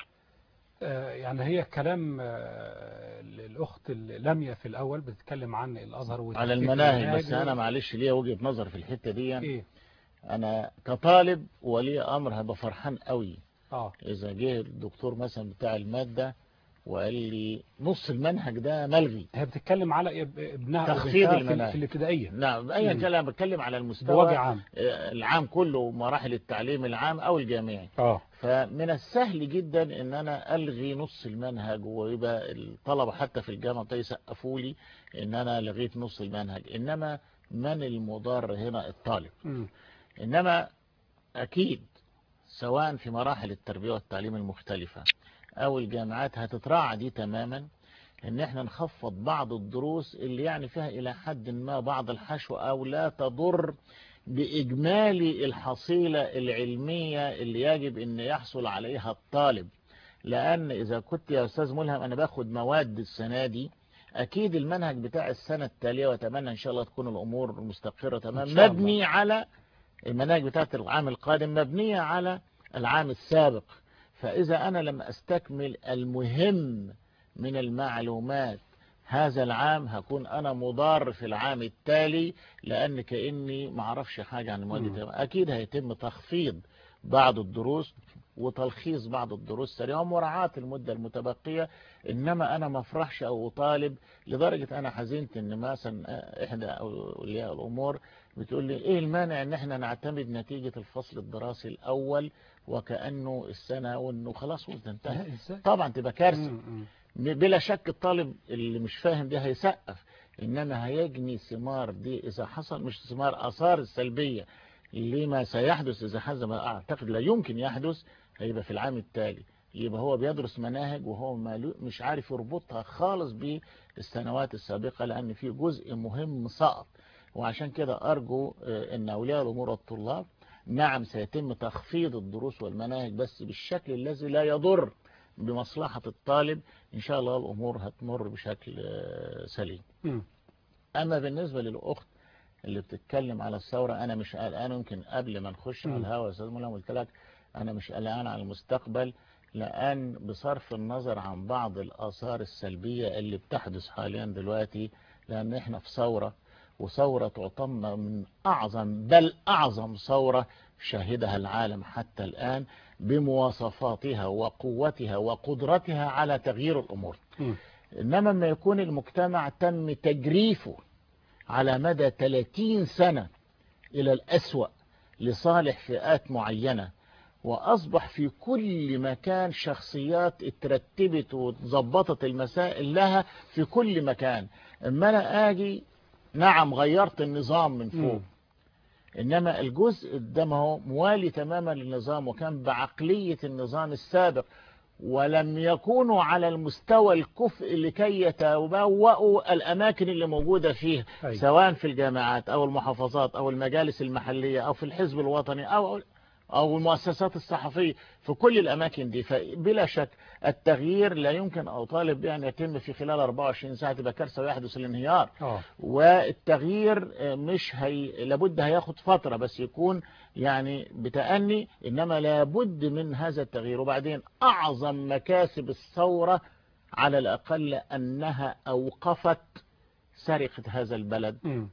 آه، يعني هي كلام آه، الأخت لميا في الأول بتتكلم عن الأزهر على وتحقيق المناهج بس المناهج انا معلش ليا وجهة نظر في الحتة دي إيه انا كطالب ولي امر هبقى فرحان قوي آه اذا جه الدكتور مثلا بتاع المادة وقال لي نص المنهج ده ملغي هي بتتكلم على اب- ابنها أو تخفيض بنتها في, المناهج. في الابتدائية نعم ايا مم. كان انا بتكلم على المستوى بوجه عام آه، العام كله مراحل التعليم العام او الجامعي آه فمن السهل جدا ان انا الغي نص المنهج ويبقى الطلبة حتى في الجامعة بتاعي يسقفوا لي ان انا لغيت نص المنهج انما من المضار هنا الطالب مم. انما اكيد سواء في مراحل التربية والتعليم المختلفة او الجامعات هتتراعى دي تماما ان احنا نخفض بعض الدروس اللي يعني فيها الى حد ما بعض الحشو او لا تضر باجمالي الحصيلة العلمية اللي يجب ان يحصل عليها الطالب لان اذا كنت يا استاذ ملهم انا باخد مواد السنة دي اكيد المنهج بتاع السنة التالية واتمنى ان شاء الله تكون الامور مستقرة تمام إن شاء الله. مبني على المناهج بتاعت العام القادم مبنية على العام السابق فإذا أنا لم أستكمل المهم من المعلومات هذا العام هكون أنا مضار في العام التالي لأن كأني معرفش حاجة عن المواد مم. دي. أكيد هيتم تخفيض بعض الدروس وتلخيص بعض الدروس سريعا ومراعاة المدة المتبقية إنما أنا ما افرحش أو أطالب لدرجة أنا حزنت إن مثلا إحدى أولياء الأمور بتقول لي إيه المانع إن إحنا نعتمد نتيجة الفصل الدراسي الأول وكأنه السنة وإنه خلاص وانتهى لا، إزاي طبعا تبقى كارثة مم. مم. بلا شك الطالب اللي مش فاهم ده هيسقف إنما هيجني ثمار دي إذا حصل مش ثمار آثار السلبية لما سيحدث إذا حدث ما أعتقد لا يمكن يحدث هيبقى في العام التالي يبقى هو بيدرس مناهج وهو مالو- مش عارف يربطها خالص بالسنوات السابقة لأن في جزء مهم سقط وعشان كده أرجو آه، أن أولياء الأمور والطلاب نعم سيتم تخفيض الدروس والمناهج بس بالشكل الذي لا يضر بمصلحة الطالب إن شاء الله الأمور هتمر بشكل آه، سليم مم. أما بالنسبة للأخت اللي بتتكلم على الثورة أنا مش قلقان يمكن قبل ما نخش على مم. الهوا يا أستاذ ملهم قلت لك أنا مش قلقان على المستقبل لأن بصرف النظر عن بعض الآثار السلبية اللي بتحدث حاليا دلوقتي لأن إحنا في ثورة وثورة تعتبر من أعظم بل أعظم ثورة شهدها العالم حتى الآن بمواصفاتها وقوتها وقدرتها على تغيير الأمور مم. إنما لما يكون المجتمع تم تجريفه على مدى 30 سنة إلى الأسوأ لصالح فئات معينة وأصبح في كل مكان شخصيات اترتبت وظبطت المسائل لها في كل مكان اما أنا آجي نعم غيرت النظام من فوق مم. إنما الجزء ده ما هو موالي تماما للنظام وكان بعقلية النظام السابق ولم يكونوا على المستوى الكفء لكي يتبوأوا الأماكن اللي موجودة فيه أيوة. سواء في الجامعات أو المحافظات أو المجالس المحلية أو في الحزب الوطني أو أو المؤسسات الصحفية في كل الأماكن دي فبلا شك التغيير لا يمكن أن أطالب بأن يتم في خلال 24 ساعة تبقى كارثة ويحدث الانهيار اه والتغيير مش هي لابد هياخد فترة بس يكون يعني بتأني إنما لابد من هذا التغيير وبعدين أعظم مكاسب الثورة على الأقل أنها أوقفت سرقة هذا البلد مم.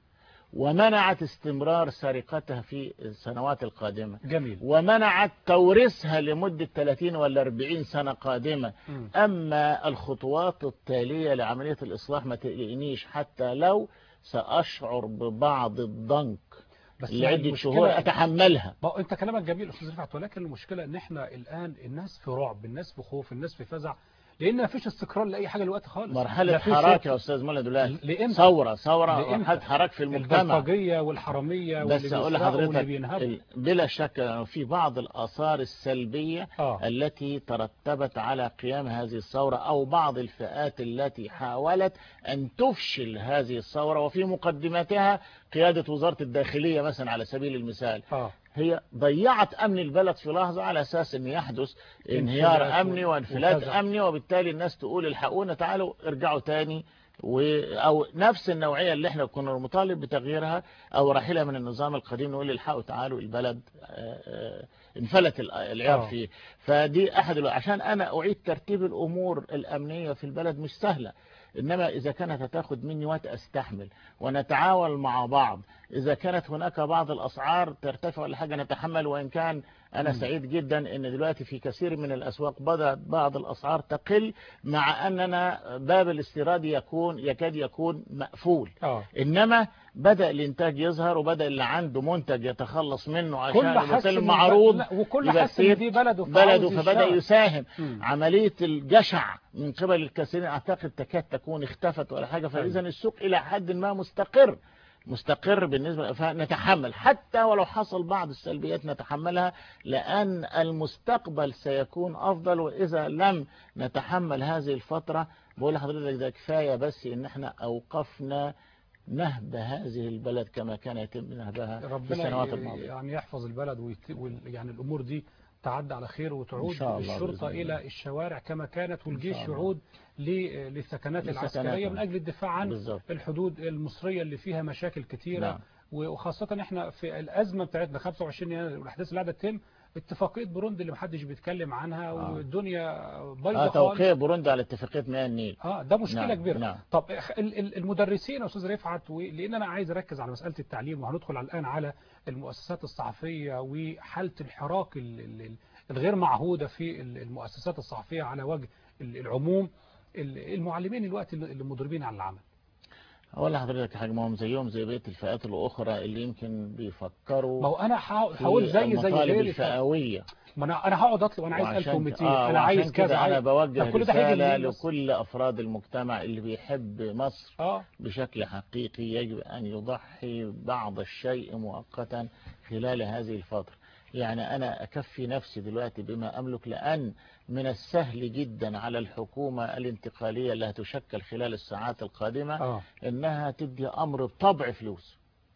ومنعت استمرار سرقتها في السنوات القادمة جميل ومنعت توريثها لمدة 30 ولا 40 سنة قادمة مم. أما الخطوات التالية لعملية الإصلاح ما تقلقنيش حتى لو سأشعر ببعض الضنك بس لعدة المشكلة- شهور أتحملها ما هو انت كلامك جميل استاذ رفعت ولكن المشكله ان احنا الان الناس في رعب الناس في خوف الناس في فزع لان ما فيش استقرار لاي حاجه دلوقتي خالص مرحلة لا في حراك شك. يا أستاذ مولى دولان لامتى ثورة ثورة لإمتى؟ مرحلة حراك في المجتمع البلطجيه والحراميه بس واللي أقول بيسرقوا واللي لحضرتك بينهبوا ال- بلا شك أنه في بعض الآثار السلبية اه التي ترتبت على قيام هذه الثورة أو بعض الفئات التي حاولت أن تفشل هذه الثورة وفي مقدمتها قيادة وزارة الداخلية مثلا على سبيل المثال اه هي ضيعت أمن البلد في لحظة على أساس أن يحدث انهيار انفلات أمني و- وانفلات وكذا. أمني وبالتالي الناس تقول الحقونا تعالوا ارجعوا تاني و... أو نفس النوعية اللي احنا كنا مطالب بتغييرها أو رحيلها من النظام القديم نقول الحقوا تعالوا البلد آه، آه، انفلت ال- العيار آه. فيه فدي أحد الو- عشان أنا أعيد ترتيب الأمور الأمنية في البلد مش سهلة إنما إذا كانت هتاخد مني وقت أستحمل ونتعاون مع بعض إذا كانت هناك بعض الأسعار ترتفع ولا حاجة نتحمل وإن كان أنا مم. سعيد جدا إن دلوقتي في كثير من الأسواق بدأت بعض الأسعار تقل مع أننا باب الاستيراد يكون يكاد يكون مقفول اه إنما بدأ الإنتاج يظهر وبدأ اللي عنده منتج يتخلص منه كل عشان حس يسلم إن معروض لا، وكل يبقى حس ان كتير دي بلده بلده فعاوز فبدأ يشتغل. يساهم مم. عملية الجشع من قبل الكثيرين أعتقد تكاد تكون اختفت ولا حاجة فإذا السوق إلى حد ما مستقر مستقر بالنسبة فنتحمل حتى ولو حصل بعض السلبيات نتحملها لأن المستقبل سيكون أفضل وإذا لم نتحمل هذه الفترة بقول لحضرتك ده كفاية بس إن احنا أوقفنا نهب هذه البلد كما كان يتم نهبها في ربنا السنوات ي- الماضية يعني يحفظ البلد ويت... وال... يعني الامور دي تعدي على خير وتعود إن شاء الله الشرطه بإذن الله. الى الشوارع كما كانت والجيش شاء الله. يعود ل- للسكنات للسكنات، العسكريه نعم. من اجل الدفاع عن بالظبط الحدود المصريه اللي فيها مشاكل كتيره نعم. وخاصه احنا في الازمه بتاعتنا 25 يناير والاحداث اللي قاعده تتم اتفاقيه بوروندي اللي محدش بيتكلم عنها آه. والدنيا بايظه آه خالص توقيع بوروندي على اتفاقية مياه النيل اه ده مشكله نعم، كبيره نعم. طب ال- ال- المدرسين يا استاذ رفعت و- لان انا عايز اركز على مساله التعليم وهندخل الان على المؤسسات الصحفيه وحاله الحراك ال- ال- ال- الغير معهوده في ال- المؤسسات الصحفيه على وجه ال- العموم ال- المعلمين الوقت اللي اللي مضربين على العمل أقول لحضرتك حاجة ما هم زيهم زي بقية الفئات الأخرى اللي يمكن بيفكروا ما هو انا هحاول في هقول زي زي المطالب غيري الفئوية ما انا انا هقعد اطلب انا عايز وعشان 1200 آه انا وعشان عايز كده كذا أنا عايز بوجه طب كل ده هيجي رسالة منين بس؟ لكل أفراد المجتمع اللي بيحب مصر اه بشكل حقيقي يجب أن يضحي بعض الشيء مؤقتا خلال هذه الفترة يعني أنا أكفي نفسي دلوقتي بما أملك لأن من السهل جدا على الحكومة الانتقالية اللي هتشكل خلال الساعات القادمة اه انها تدي امر بطبع فلوس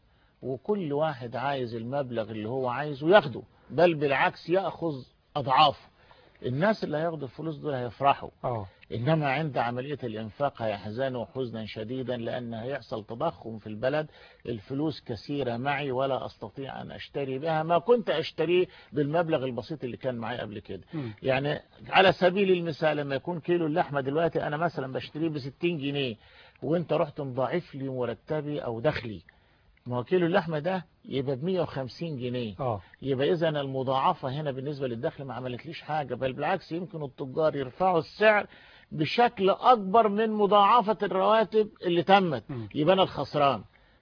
وكل واحد عايز المبلغ اللي هو عايزه ياخده بل بالعكس ياخذ اضعافه الناس اللي هياخدوا الفلوس دول هيفرحوا اه انما عند عملية الانفاق هيحزنوا حزنا شديدا لان هيحصل تضخم في البلد الفلوس كثيرة معي ولا استطيع ان اشتري بها ما كنت اشتريه بالمبلغ البسيط اللي كان معي قبل كده مم. يعني على سبيل المثال لما يكون كيلو اللحمة دلوقتي أنا مثلا بشتريه ب 60 جنيه وأنت رحت مضاعف لي مرتبي أو دخلي ما هو كيلو اللحمة ده يبقى ب 150 جنيه اه يبقى إذا المضاعفة هنا بالنسبة للدخل ما عملتليش حاجة بل بالعكس يمكن التجار يرفعوا السعر بشكل أكبر من مضاعفة الرواتب اللي تمت مم. يبقى أنا الخسران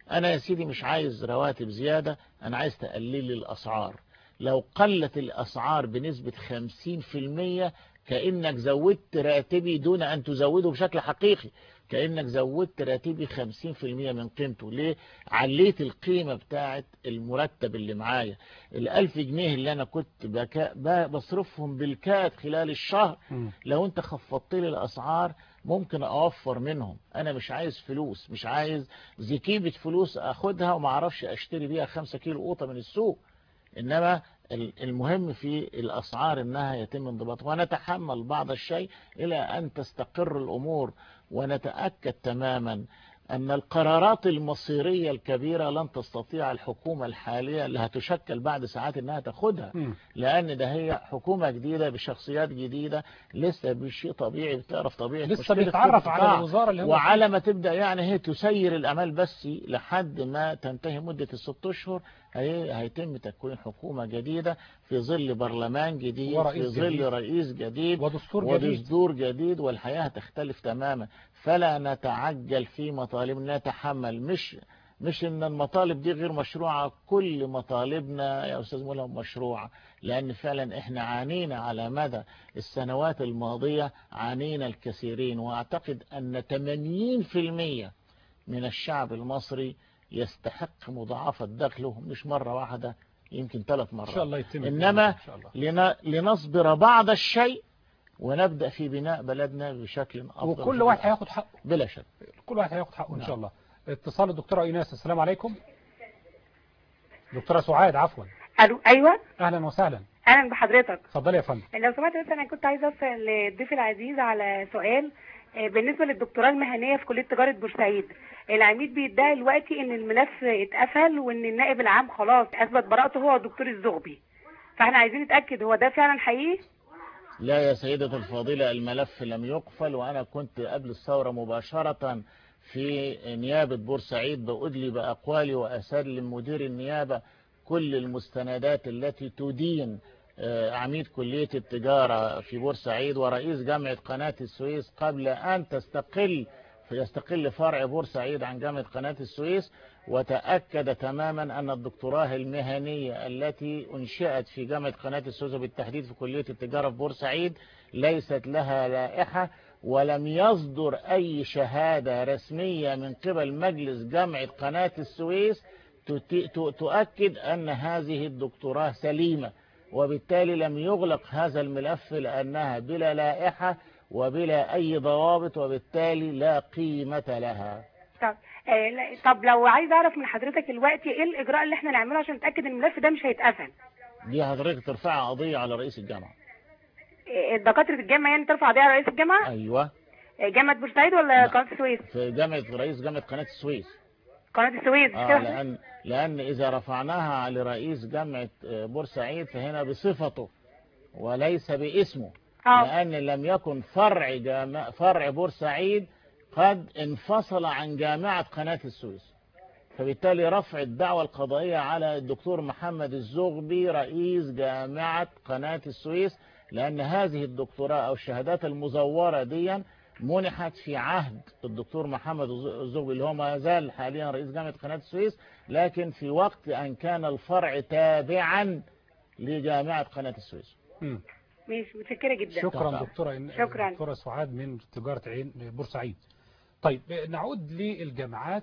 انا يا سيدي مش عايز رواتب زيادة انا عايز تقلل لي الاسعار لو قلت الاسعار بنسبة 50% كأنك زودت راتبي دون ان تزوده بشكل حقيقي كأنك زودت راتبي 50% من قيمته ليه عليت القيمة بتاعت المرتب اللي معايا الألف جنيه اللي أنا كنت بكا ب- بصرفهم بالكاد خلال الشهر مم. لو أنت خفضت لي الأسعار ممكن أوفر منهم أنا مش عايز فلوس مش عايز زكيبة فلوس أخدها وما أعرفش أشتري بيها خمسة كيلو قوطة من السوق إنما ال- المهم في الأسعار إنها يتم انضباطها ونتحمل بعض الشيء إلى أن تستقر الأمور ونتأكد تماما أن القرارات المصيرية الكبيرة لن تستطيع الحكومة الحالية اللي هتشكل بعد ساعات أنها تاخدها مم. لأن ده هي حكومة جديدة بشخصيات جديدة لسه بشيء طبيعي بتعرف طبيعة لسه مشكلة بيتعرف كل على قطاع. الوزارة اللي هو وعلى ما تبدأ يعني هي تسير الأمال بس لحد ما تنتهي مدة الست أشهر هي هيتم تكوين حكومة جديدة في ظل برلمان جديد ورئيس في ظل جديد. رئيس جديد ودستور جديد ودستور جديد والحياة هتختلف تماما فلا نتعجل في مطالبنا نتحمل مش مش ان المطالب دي غير مشروعة كل مطالبنا يا استاذ ملهم مشروعة لان فعلا احنا عانينا على مدى السنوات الماضية عانينا الكثيرين واعتقد ان 80% من الشعب المصري يستحق مضاعفة دخله مش مرة واحدة يمكن ثلاث مرات إن شاء الله يتم إنما إن شاء الله لن- لنصبر بعض الشيء ونبدأ في بناء بلدنا بشكل أفضل وكل واحد هياخد حقه بلا شك كل واحد هياخد حقه إن نعم. شاء الله اتصال الدكتورة إيناس السلام عليكم دكتورة سعاد عفوا الو ايوه أهلا وسهلا اهلا بحضرتك اتفضلي يا فندم لو سمحت بس انا كنت عايزه اسال الضيف العزيز على سؤال آه، بالنسبه للدكتوراه المهنيه في كليه تجاره بورسعيد العميد بيدعي دلوقتي ان الملف اتقفل وان النائب العام خلاص اثبت براءته هو الدكتور الزغبي فاحنا عايزين نتاكد هو ده فعلا حقيقي لا يا سيدة الفاضلة الملف لم يقفل وأنا كنت قبل الثورة مباشرة في نيابة بورسعيد بأدلي بأقوالي وأسلم مدير النيابة كل المستندات التي تدين آه، عميد كلية التجارة في بورسعيد ورئيس جامعة قناة السويس قبل أن تستقل يستقل فرع بورسعيد عن جامعة قناة السويس وتأكد تماما أن الدكتوراه المهنية التي أنشئت في جامعة قناة السويس وبالتحديد في كلية التجارة في بورسعيد ليست لها لائحة ولم يصدر أي شهادة رسمية من قبل مجلس جامعة قناة السويس تت- ت- تؤكد أن هذه الدكتوراه سليمة وبالتالي لم يغلق هذا الملف لأنها بلا لائحة وبلا أي ضوابط وبالتالي لا قيمة لها طب آه لا- طب لو عايز اعرف من حضرتك دلوقتي ايه الاجراء اللي احنا نعمله عشان نتاكد ان الملف ده مش هيتقفل دي حضرتك ترفع قضية على رئيس الجامعة آه، دكاتره الجامعه يعني ترفع قضيه على رئيس الجامعه أيوة آه، جامعه بورسعيد ولا لا. قناه السويس في جامعة رئيس جامعة قناة السويس قناه السويس مش آه كده لأن لأن إذا رفعناها لرئيس جامعة آه، بورسعيد فهنا بصفته وليس باسمه اه لأن لم يكن فرع جامع فرع بورسعيد قد انفصل عن جامعة قناة السويس فبالتالي رفع الدعوة القضائية على الدكتور محمد الزغبي رئيس جامعة قناة السويس لأن هذه الدكتوراه أو الشهادات المزورة دي منحت في عهد الدكتور محمد الزغبي اللي هو ما زال حاليا رئيس جامعة قناة السويس لكن في وقت أن كان الفرع تابعا لجامعة قناة السويس مم. ماشي متشكره جدا شكرا طبعا. دكتورة إن- شكرا. دكتورة سعاد من تجارة عين بورسعيد طيب نعود للجامعات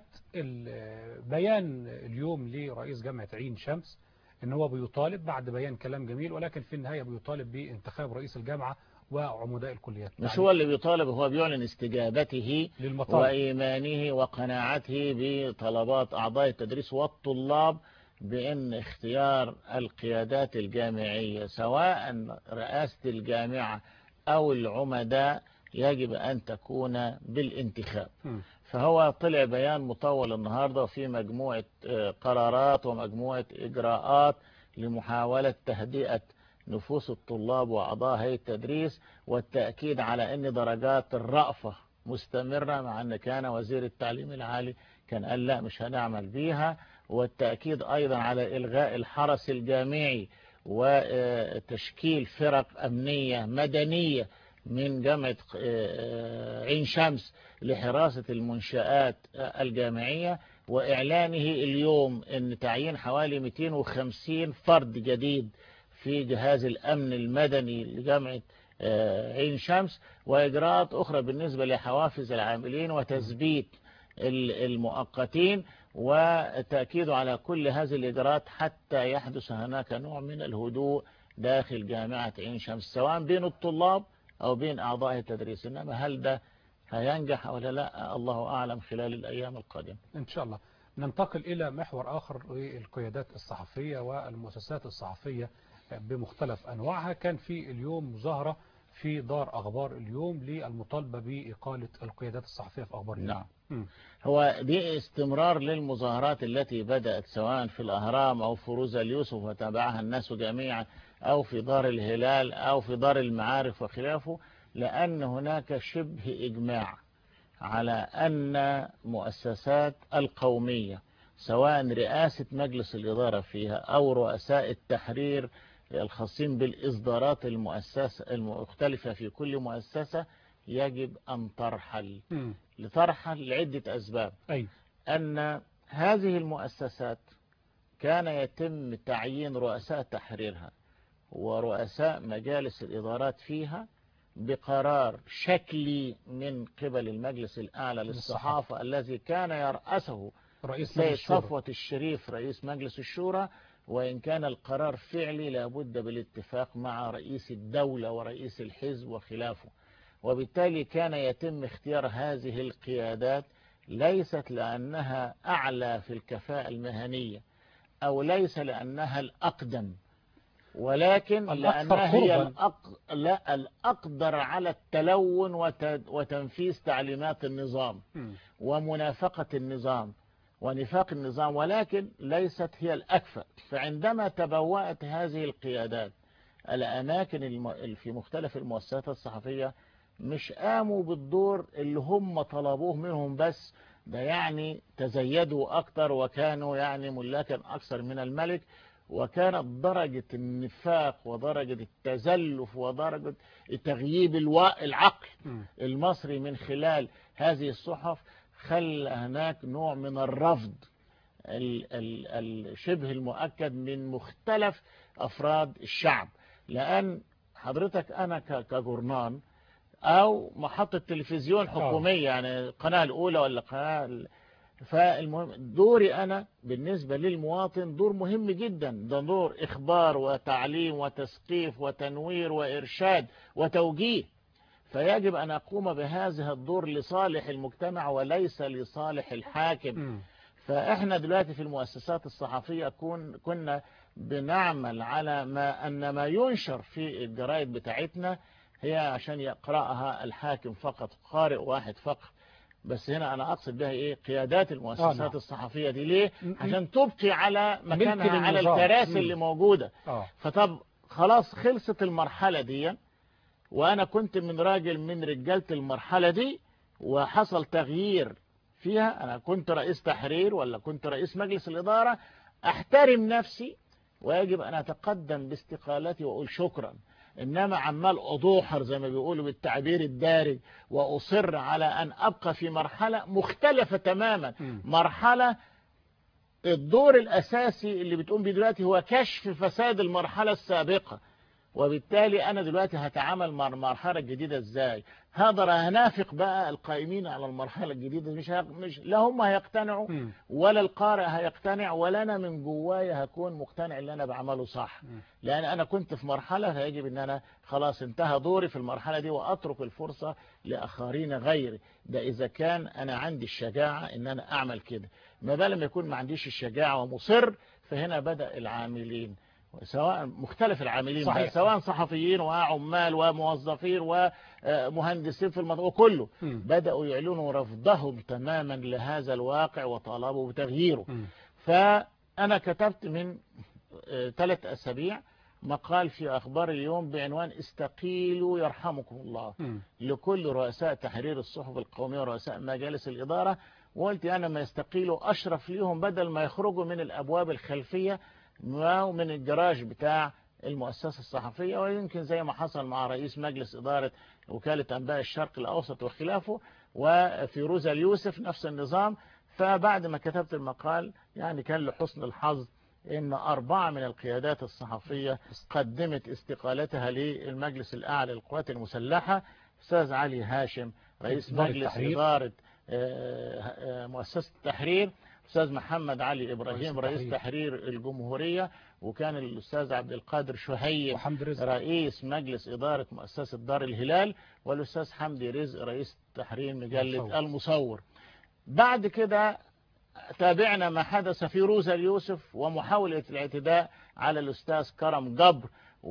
ال- بيان اليوم لرئيس جامعة عين شمس ان هو بيطالب بعد بيان كلام جميل ولكن في النهاية بيطالب بانتخاب رئيس الجامعة وعمداء الكليات مش هو اللي بيطالب هو بيعلن استجابته للمطالب وإيمانه وقناعته بطلبات أعضاء التدريس والطلاب بأن اختيار القيادات الجامعية سواء رئاسة الجامعة أو العمداء يجب أن تكون بالانتخاب مم. فهو طلع بيان مطول النهاردة وفي مجموعة آه، قرارات ومجموعة إجراءات لمحاولة تهدئة نفوس الطلاب وأعضاء هيئة التدريس والتأكيد على أن درجات الرأفة مستمرة مع أن كان وزير التعليم العالي كان قال لا مش هنعمل بيها والتأكيد أيضا على إلغاء الحرس الجامعي وتشكيل فرق أمنية مدنية من جامعة آه، عين شمس لحراسة المنشآت الجامعية وإعلانه اليوم أن تعيين حوالي 250 فرد جديد في جهاز الأمن المدني لجامعة آه، عين شمس وإجراءات أخرى بالنسبة لحوافز العاملين وتثبيت ال- المؤقتين وتأكيد على كل هذه الإجراءات حتى يحدث هناك نوع من الهدوء داخل جامعة عين شمس سواء بين الطلاب أو بين أعضاء التدريس إنما هل ده هينجح ولا لا الله أعلم خلال الأيام القادمة إن شاء الله ننتقل إلى محور آخر للقيادات الصحفية والمؤسسات الصحفية بمختلف أنواعها كان في اليوم مظاهرة في دار أخبار اليوم للمطالبة بإقالة القيادات الصحفية في أخبار اليوم نعم مم. هو دي استمرار للمظاهرات التي بدأت سواء في الأهرام أو في روزا اليوسف وتابعها الناس جميعا أو في دار الهلال أو في دار المعارف وخلافه لأن هناك شبه إجماع على أن مؤسسات القومية سواء رئاسة مجلس الإدارة فيها أو رؤساء التحرير الخاصين بالإصدارات المؤسسة المختلفة في كل مؤسسة يجب أن ترحل مم. لترحل لعدة أسباب أي أن هذه المؤسسات كان يتم تعيين رؤساء تحريرها ورؤساء مجالس الإدارات فيها بقرار شكلي من قبل المجلس الأعلى للصحافة الذي كان يرأسه رئيس سيد مجلس الشورى صفوة الشريف رئيس مجلس الشورى وإن كان القرار فعلي لابد بالاتفاق مع رئيس الدولة ورئيس الحزب وخلافه وبالتالي كان يتم اختيار هذه القيادات ليست لأنها أعلى في الكفاءة المهنية أو ليس لأنها الأقدم ولكن الأكثر لأنها هي قرباً. الأق... لا الأقدر على التلون وت... وتنفيذ تعليمات النظام مم. ومنافقة النظام ونفاق النظام ولكن ليست هي الأكفأ فعندما تبوأت هذه القيادات الأماكن الم... في مختلف المؤسسات الصحفية مش قاموا بالدور اللي هم طلبوه منهم بس ده يعني تزيدوا أكتر وكانوا يعني ملاكا أكثر من الملك وكانت درجة النفاق ودرجة التزلف ودرجة تغييب الوا... العقل مم. المصري من خلال هذه الصحف خلى هناك نوع من الرفض ال- ال- الشبه المؤكد من مختلف أفراد الشعب لأن حضرتك أنا ك- كجورنان أو محطة تلفزيون حكومية يعني القناة الأولى ولا القناة ال- فالمهم دوري أنا بالنسبة للمواطن دور مهم جدا ده دور إخبار وتعليم وتثقيف وتنوير وإرشاد وتوجيه فيجب أن أقوم بهذا الدور لصالح المجتمع وليس لصالح الحاكم مم. فإحنا دلوقتي في المؤسسات الصحفية كن كنا بنعمل على ما أن ما ينشر في الجرائد بتاعتنا هي عشان يقرأها الحاكم فقط قارئ واحد فقط بس هنا أنا أقصد بها إيه قيادات آه، المؤسسات نعم. الصحفية دي ليه م- م- عشان تبقي على مكانها على للنظام. الكراسي مم. اللي موجودة آه. فطب خلاص خلصت المرحلة دي وأنا كنت من راجل من رجالة المرحلة دي وحصل تغيير فيها أنا كنت رئيس تحرير ولا كنت رئيس مجلس الإدارة أحترم نفسي ويجب أن أتقدم باستقالتي وأقول شكرا إنما عمال أضوحر زي ما بيقولوا بالتعبير الدارج وأصر على أن أبقى في مرحلة مختلفة تماما مم. مرحلة الدور الأساسي اللي بتقوم بيه دلوقتي هو كشف فساد المرحلة السابقة وبالتالي أنا دلوقتي هتعامل مع المرحلة الجديدة إزاي هقدر هنافق بقى القائمين على المرحلة الجديدة مش, هيق... مش لا هم هيقتنعوا مم. ولا القارئ هيقتنع ولا أنا من جوايا هكون مقتنع اللي أنا بعمله صح مم. لأن أنا كنت في مرحلة فيجب أن أنا خلاص انتهى دوري في المرحلة دي وأترك الفرصة لآخرين غيري ده إذا كان أنا عندي الشجاعة أن أنا أعمل كده ما بال لما يكون ما عنديش الشجاعة ومصر فهنا بدأ العاملين سواء مختلف العاملين صحيح. بقى، سواء صحفيين وعمال وموظفين ومهندسين في الموضوع كله مم. بدأوا يعلنوا رفضهم تماما لهذا الواقع وطالبوا بتغييره مم. فأنا كتبت من ثلاث أسابيع مقال في أخبار اليوم بعنوان استقيلوا يرحمكم الله مم. لكل رؤساء تحرير الصحف القومية ورؤساء مجالس الإدارة وقلت أنا ما يستقيلوا أشرف ليهم بدل ما يخرجوا من الأبواب الخلفية ومن الجراج بتاع المؤسسة الصحفية ويمكن زي ما حصل مع رئيس مجلس إدارة وكالة أنباء الشرق الأوسط وخلافه وفي روزا اليوسف نفس النظام فبعد ما كتبت المقال يعني كان لحسن الحظ ان أربعة من القيادات الصحفية قدمت استقالتها للمجلس الأعلى للقوات المسلحة أستاذ علي هاشم رئيس إدارة مجلس التحرير. إدارة آه، آه، مؤسسة التحرير أستاذ محمد علي رئيس إبراهيم رئيس التحرير. تحرير الجمهورية وكان الأستاذ عبد القادر شهيب وحمد رزق رئيس مجلس إدارة مؤسسة دار الهلال والأستاذ حمدي رزق رئيس تحرير مجلة المصور. المصور بعد كده تابعنا ما حدث في روزا اليوسف ومحاولة الاعتداء على الأستاذ كرم جبر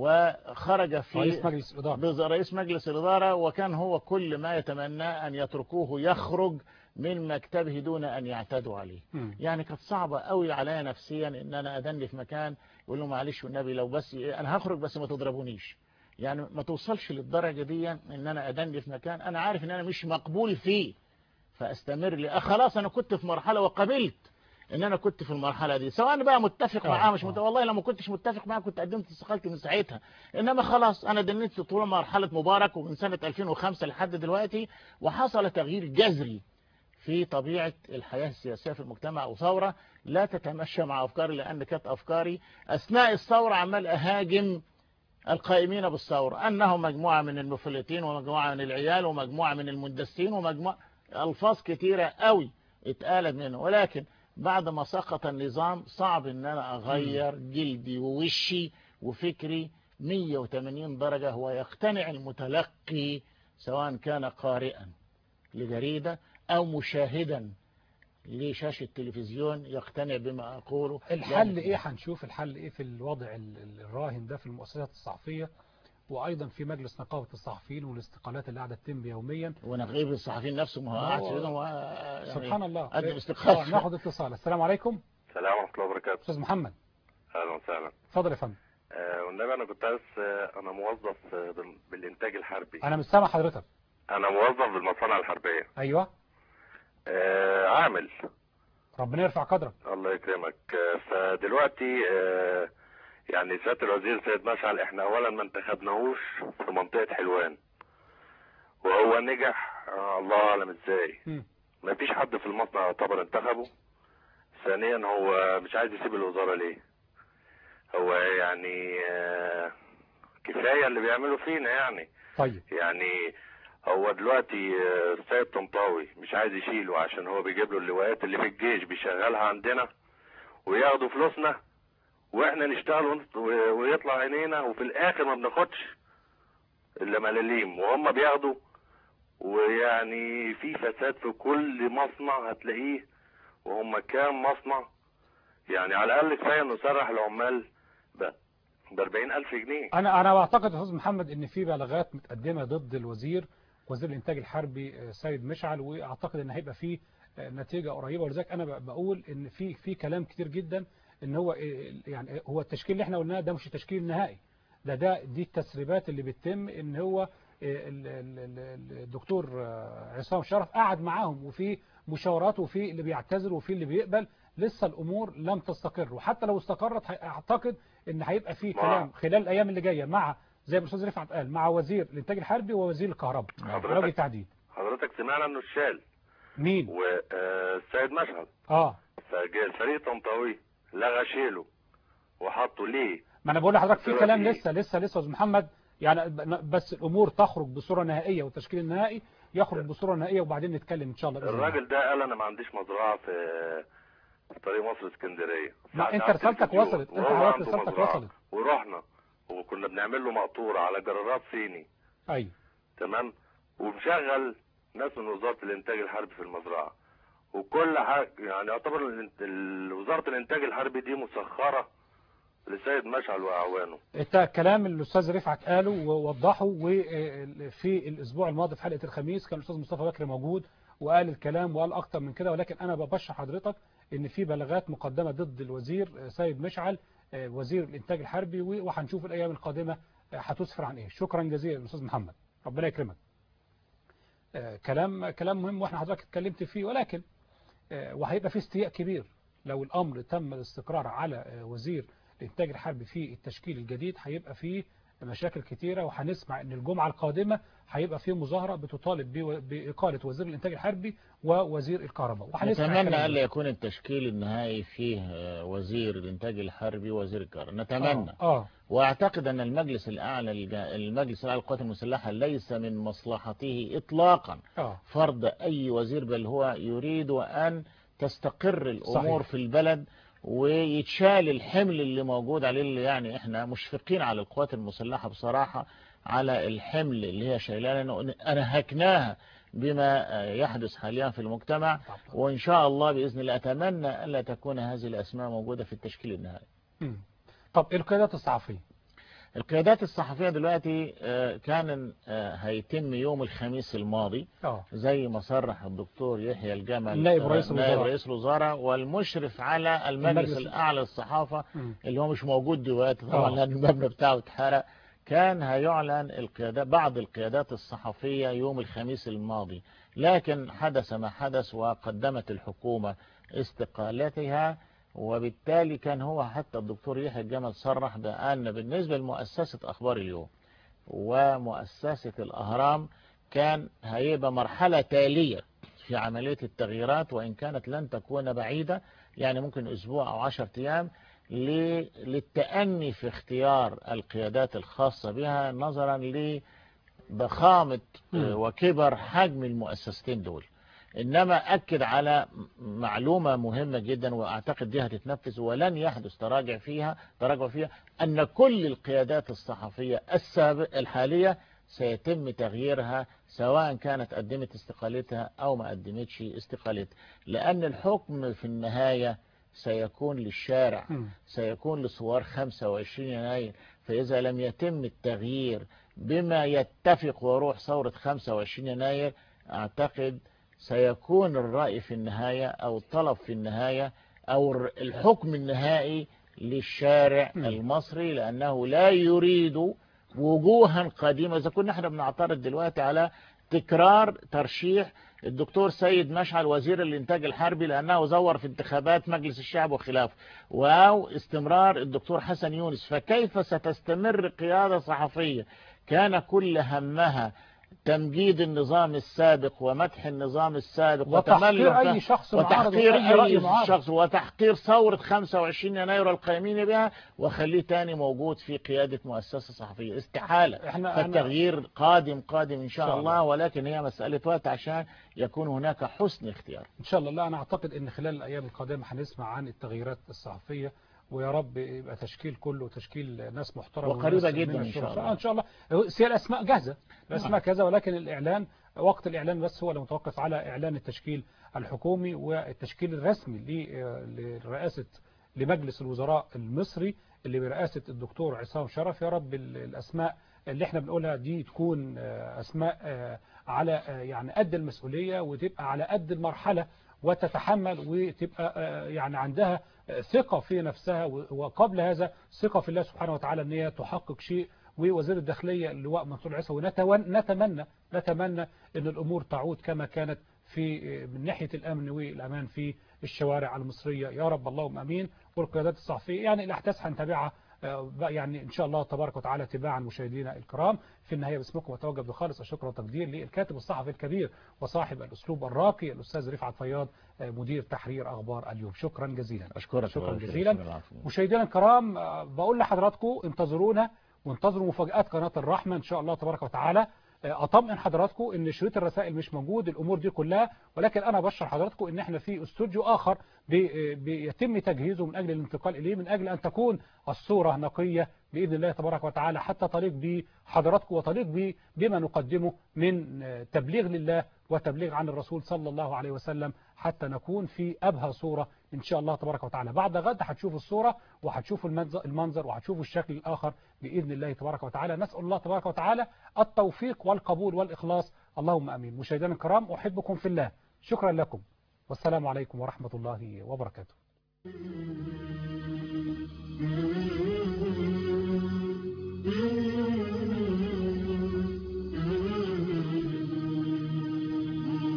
وخرج في رئيس مجلس الإدارة بز- رئيس مجلس الإدارة وكان هو كل ما يتمنى أن يتركوه يخرج من مكتبه دون أن يعتدوا عليه مم. يعني كانت صعبة قوي عليا نفسيا ان انا ادني في مكان يقول له معلش والنبي لو بس إيه، انا هخرج بس ما تضربونيش يعني ما توصلش للدرجة دي ان انا ادني في مكان انا عارف ان انا مش مقبول فيه فاستمر لي آه خلاص انا كنت في مرحلة وقبلت ان انا كنت في المرحلة دي سواء بقى متفق آه، معاه مش آه. مت... والله لو ما كنتش متفق معاه كنت قدمت استقالتي من ساعتها انما خلاص انا دنيت طول مرحلة مبارك ومن سنة 2005 لحد دلوقتي وحصل تغيير جذري في طبيعة الحياة السياسية في المجتمع وثورة لا تتمشى مع أفكاري لأن كانت أفكاري أثناء الثورة عمال أهاجم القائمين بالثورة أنهم مجموعة من المفلتين ومجموعة من العيال ومجموعة من المندسين ومجموعة ألفاظ كتيرة قوي اتقالت منه ولكن بعد ما سقط النظام صعب ان انا اغير جلدي ووشي وفكري 180 درجة هو يقتنع المتلقي سواء كان قارئا لجريدة او مشاهدا لشاشة تلفزيون يقتنع بما اقوله الحل لأن- ايه هنشوف الحل ايه في الوضع ال- ال- الراهن ده في المؤسسات الصحفية وايضا في مجلس نقابة الصحفيين والاستقالات اللي قاعدة تتم يوميا ونغيب الصحفيين نفسه ما هو هو- قاعد في بيتهم و- يعني سبحان الله قدم آه، استقالة ناخد اتصال السلام عليكم السلام ورحمة الله وبركاته استاذ محمد أهلا وسهلا اتفضل يا فندم آه والنبي أنا كنت عايز آه أنا موظف آه بال- بالإنتاج الحربي انا مش سامع حضرتك أنا موظف بالمصانع الحربية ايوه آه عامل ربنا يرفع قدرك الله يكرمك آه فدلوقتي آه يعني سيادة الوزير سيد مشعل احنا أولا ما انتخبناهوش في منطقة حلوان وهو نجح آه الله أعلم ازاي مم. ما فيش حد في المصنع يعتبر انتخبه ثانيا هو مش عايز يسيب الوزارة ليه هو يعني آه كفاية اللي بيعملوا فينا يعني طيب يعني هو دلوقتي آه، السيد طنطاوي مش عايز يشيله عشان هو بيجيب له اللواءات اللي في الجيش بيشغلها عندنا وياخدوا فلوسنا واحنا نشتغل ونط- و- ويطلع عينينا وفي الاخر ما بناخدش الا ملاليم وهم بياخدوا ويعني في فساد في كل مصنع هتلاقيه وهم كام مصنع يعني على الاقل كفايه انه سرح العمال ب 40000 جنيه انا انا بعتقد يا استاذ محمد ان في بلاغات متقدمه ضد الوزير وزير الانتاج الحربي آه، سيد مشعل واعتقد ان هيبقى في آه، نتيجه قريبه ولذلك انا ب- بقول ان في في كلام كتير جدا ان هو آه، يعني هو التشكيل اللي احنا قلناه ده مش التشكيل النهائي ده ده دي التسريبات اللي بتتم ان هو آه، ال- ال- ال- الدكتور آه، عصام شرف قعد معاهم وفي مشاورات وفي اللي بيعتذر وفي اللي بيقبل لسه الامور لم تستقر وحتى لو استقرت هي- اعتقد ان هيبقى في مع- كلام خلال الايام اللي جايه مع زي ما الاستاذ رفعت قال مع وزير الانتاج الحربي ووزير الكهرباء حضرتك. راجل تعديل حضرتك سمعنا انه اتشال مين والسيد مشعل اه فالفريق طنطاوي لغى شيله وحطه ليه ما انا بقول لحضرتك في دلوقتي كلام إيه؟ لسه لسه لسه يا استاذ محمد يعني ب- بس الامور تخرج بصوره نهائيه والتشكيل النهائي يخرج بصوره نهائيه وبعدين نتكلم ان شاء الله بإذن الله. الراجل ده قال انا ما عنديش مزرعه في في طريق مصر اسكندريه ما فقعد انت على رسالتك التلفزيون، وصلت انت وهو حضرتك عنده رسالتك مزرعة. وصلت ورحنا وكنا بنعمل له مقطوره على جرارات صيني ايوه تمام ومشغل ناس من وزاره الانتاج الحربي في المزرعه وكل حاجه يعني يعتبر الانت- ال- وزاره الانتاج الحربي دي مسخره لسيد مشعل واعوانه انت كلام اللي الاستاذ رفعت قاله ووضحه وفي الاسبوع الماضي في حلقه الخميس كان الاستاذ مصطفى بكري موجود وقال الكلام وقال اكتر من كده ولكن انا ببشر حضرتك ان في بلاغات مقدمه ضد الوزير سيد مشعل وزير الانتاج الحربي وهنشوف الايام القادمه هتسفر عن ايه شكرا جزيلا استاذ محمد ربنا يكرمك كلام كلام مهم واحنا حضرتك اتكلمت فيه ولكن وهيبقى في استياء كبير لو الامر تم الاستقرار على وزير الانتاج الحربي في التشكيل الجديد هيبقى فيه مشاكل كتيرة وهنسمع ان الجمعة القادمة هيبقى في مظاهرة بتطالب بو- بإقالة وزير الإنتاج الحربي ووزير الكهرباء وهنسمع نتمنى الكلام ده. ألا يكون التشكيل النهائي فيه آه، وزير الإنتاج الحربي ووزير الكهرباء نتمنى آه. آه. واعتقد ان المجلس الاعلى الج- المجلس الاعلى للقوات المسلحه ليس من مصلحته اطلاقا آه. فرض اي وزير بل هو يريد ان تستقر الامور صحيح. في البلد ويتشال الحمل اللي موجود عليه اللي يعني احنا مشفقين على القوات المسلحه بصراحه على الحمل اللي هي شايلاه لانه انهكناها بما آه، يحدث حاليا في المجتمع وان شاء الله باذن الله اتمنى الا تكون هذه الاسماء موجوده في التشكيل النهائي مم. طب القيادات الصحفية القيادات الصحفية دلوقتي آه، كان آه، هيتم يوم الخميس الماضي اه زي ما صرح الدكتور يحيى الجمل نائب آه، رئيس نائب الوزراء. رئيس الوزراء والمشرف على المجلس المجلس. الأعلى للصحافة مم. اللي هو مش موجود دلوقتي طبعا آه. لأن المبنى بتاعه اتحرق كان هيعلن القيادات بعض القيادات الصحفية يوم الخميس الماضي لكن حدث ما حدث وقدمت الحكومة استقالتها وبالتالي كان هو حتى الدكتور يحيى الجمل صرح بأن بالنسبة لمؤسسة أخبار اليوم ومؤسسة الأهرام كان هيبقى مرحلة تالية في عملية التغييرات وإن كانت لن تكون بعيدة يعني ممكن أسبوع أو عشر أيام ل- للتأني في اختيار القيادات الخاصة بها نظرا لضخامة مم. آه، وكبر حجم المؤسستين دول إنما أكد على معلومة مهمة جدا وأعتقد دي هتتنفذ ولن يحدث تراجع فيها تراجع فيها أن كل القيادات الصحفية السابق الحالية سيتم تغييرها سواء كانت قدمت استقالتها أو ما قدمتش استقالتها لأن الحكم في النهاية سيكون للشارع مم. سيكون لثوار 25 يناير فإذا لم يتم التغيير بما يتفق وروح ثورة 25 يناير أعتقد سيكون الرأي في النهاية أو الطلب في النهاية أو الر- الحكم النهائي للشارع مم. المصري لأنه لا يريد وجوها قديمة إذا كنا احنا بنعترض دلوقتي على تكرار ترشيح الدكتور سيد مشعل وزير الإنتاج الحربي لأنه زور في انتخابات مجلس الشعب وخلافه أو استمرار الدكتور حسن يونس فكيف ستستمر قيادة صحفية كان كل همها تمجيد النظام السابق ومدح النظام السابق وتحقير وتملق أي شخص معارض وتحقير وأي رأي أي معارض. شخص وتحقير ثورة 25 يناير القائمين بها وخليه تاني موجود في قيادة مؤسسة صحفية استحالة احنا أنا- فالتغيير قادم قادم إن شاء شاء الله الله. ولكن هي مسألة وقت عشان يكون هناك حسن اختيار ان شاء الله لا انا اعتقد ان خلال الايام القادمه هنسمع عن التغييرات الصحفيه ويا رب يبقى تشكيل كله تشكيل ناس محترمه وقريبة وناس جدا من إن شاء الشرفاء. الله. ان شاء الله هي الاسماء جاهزه الاسماء نعم. كذا ولكن الاعلان وقت الاعلان بس هو اللي متوقف على اعلان التشكيل الحكومي والتشكيل الرسمي ل- لرئاسه لمجلس الوزراء المصري اللي برئاسه الدكتور عصام شرف يا رب ال- الاسماء اللي احنا بنقولها دي تكون آه، اسماء آه، على آه، يعني قد المسؤوليه وتبقى على قد المرحله وتتحمل وتبقى آه، يعني عندها آه، ثقة في نفسها و- وقبل هذا ثقة في الله سبحانه وتعالى ان هي تحقق شيء ووزير الداخلية اللواء منصور العيسوي ونتون- نتمنى نتمنى ان الامور تعود كما كانت في آه، من ناحية الامن والامان في الشوارع المصرية يا رب اللهم امين والقيادات الصحفية يعني الاحداث هنتابعها آه، بقى يعني ان شاء الله تبارك وتعالى تباعا مشاهدينا الكرام في النهايه باسمكم وتوجه بخالص الشكر والتقدير للكاتب الصحفي الكبير وصاحب الاسلوب الراقي الاستاذ رفعت فياض آه، مدير تحرير اخبار اليوم شكرا جزيلا أشكرك شكرا وأشكرك. جزيلا العفو. مشاهدينا الكرام آه، بقول لحضراتكم انتظرونا وانتظروا مفاجآت قناة الرحمة إن شاء الله تبارك وتعالى آه، أطمئن حضراتكم إن شريط الرسائل مش موجود الأمور دي كلها ولكن أنا بشر حضراتكم إن إحنا في استوديو آخر بي- بيتم تجهيزه من أجل الانتقال إليه من أجل أن تكون الصورة نقية بإذن الله تبارك وتعالى حتى تليق بحضراتكم وتليق ب- بما نقدمه من آه، تبليغ لله وتبليغ عن الرسول صلى الله عليه وسلم حتى نكون في أبهى صورة إن شاء الله تبارك وتعالى بعد غد هتشوفوا الصورة وهتشوفوا المنظر, المنظر وهتشوفوا الشكل الآخر بإذن الله تبارك وتعالى نسأل الله تبارك وتعالى التوفيق والقبول والإخلاص اللهم أمين مشاهدينا الكرام أحبكم في الله شكرا لكم والسلام عليكم ورحمة الله وبركاته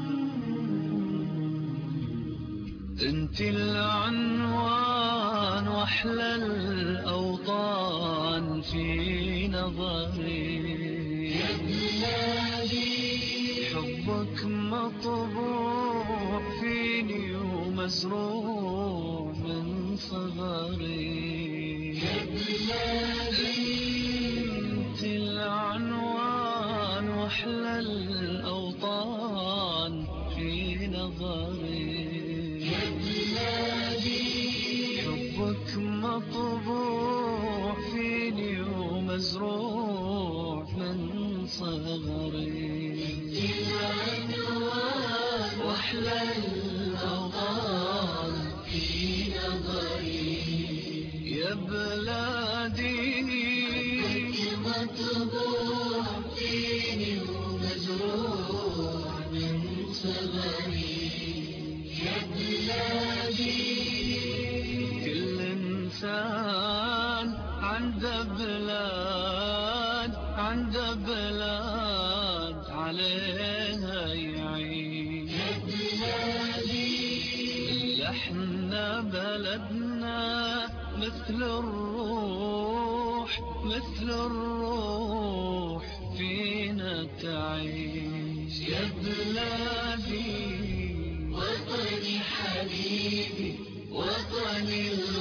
انت العنوان واحلى الأوطان في نظري يا بلادي حبك مطبوع فيني ومزروع من صغري يا بلادي انت العنوان واحلى الاوطان في نظري يا بلادي حبك مطبوع فيني ومزروع من صغري العنوان واحلى الاوطان في نظري يا بلادي مطبوع فيني ومزروع من صغري يا بلادي كل انسان عنده بلاد عنده بلاد عليها يعيش يا بلادي احنا بلدنا مثل الروح مثل الروح فينا تعيش يا بلادي وطني حبيبي وطني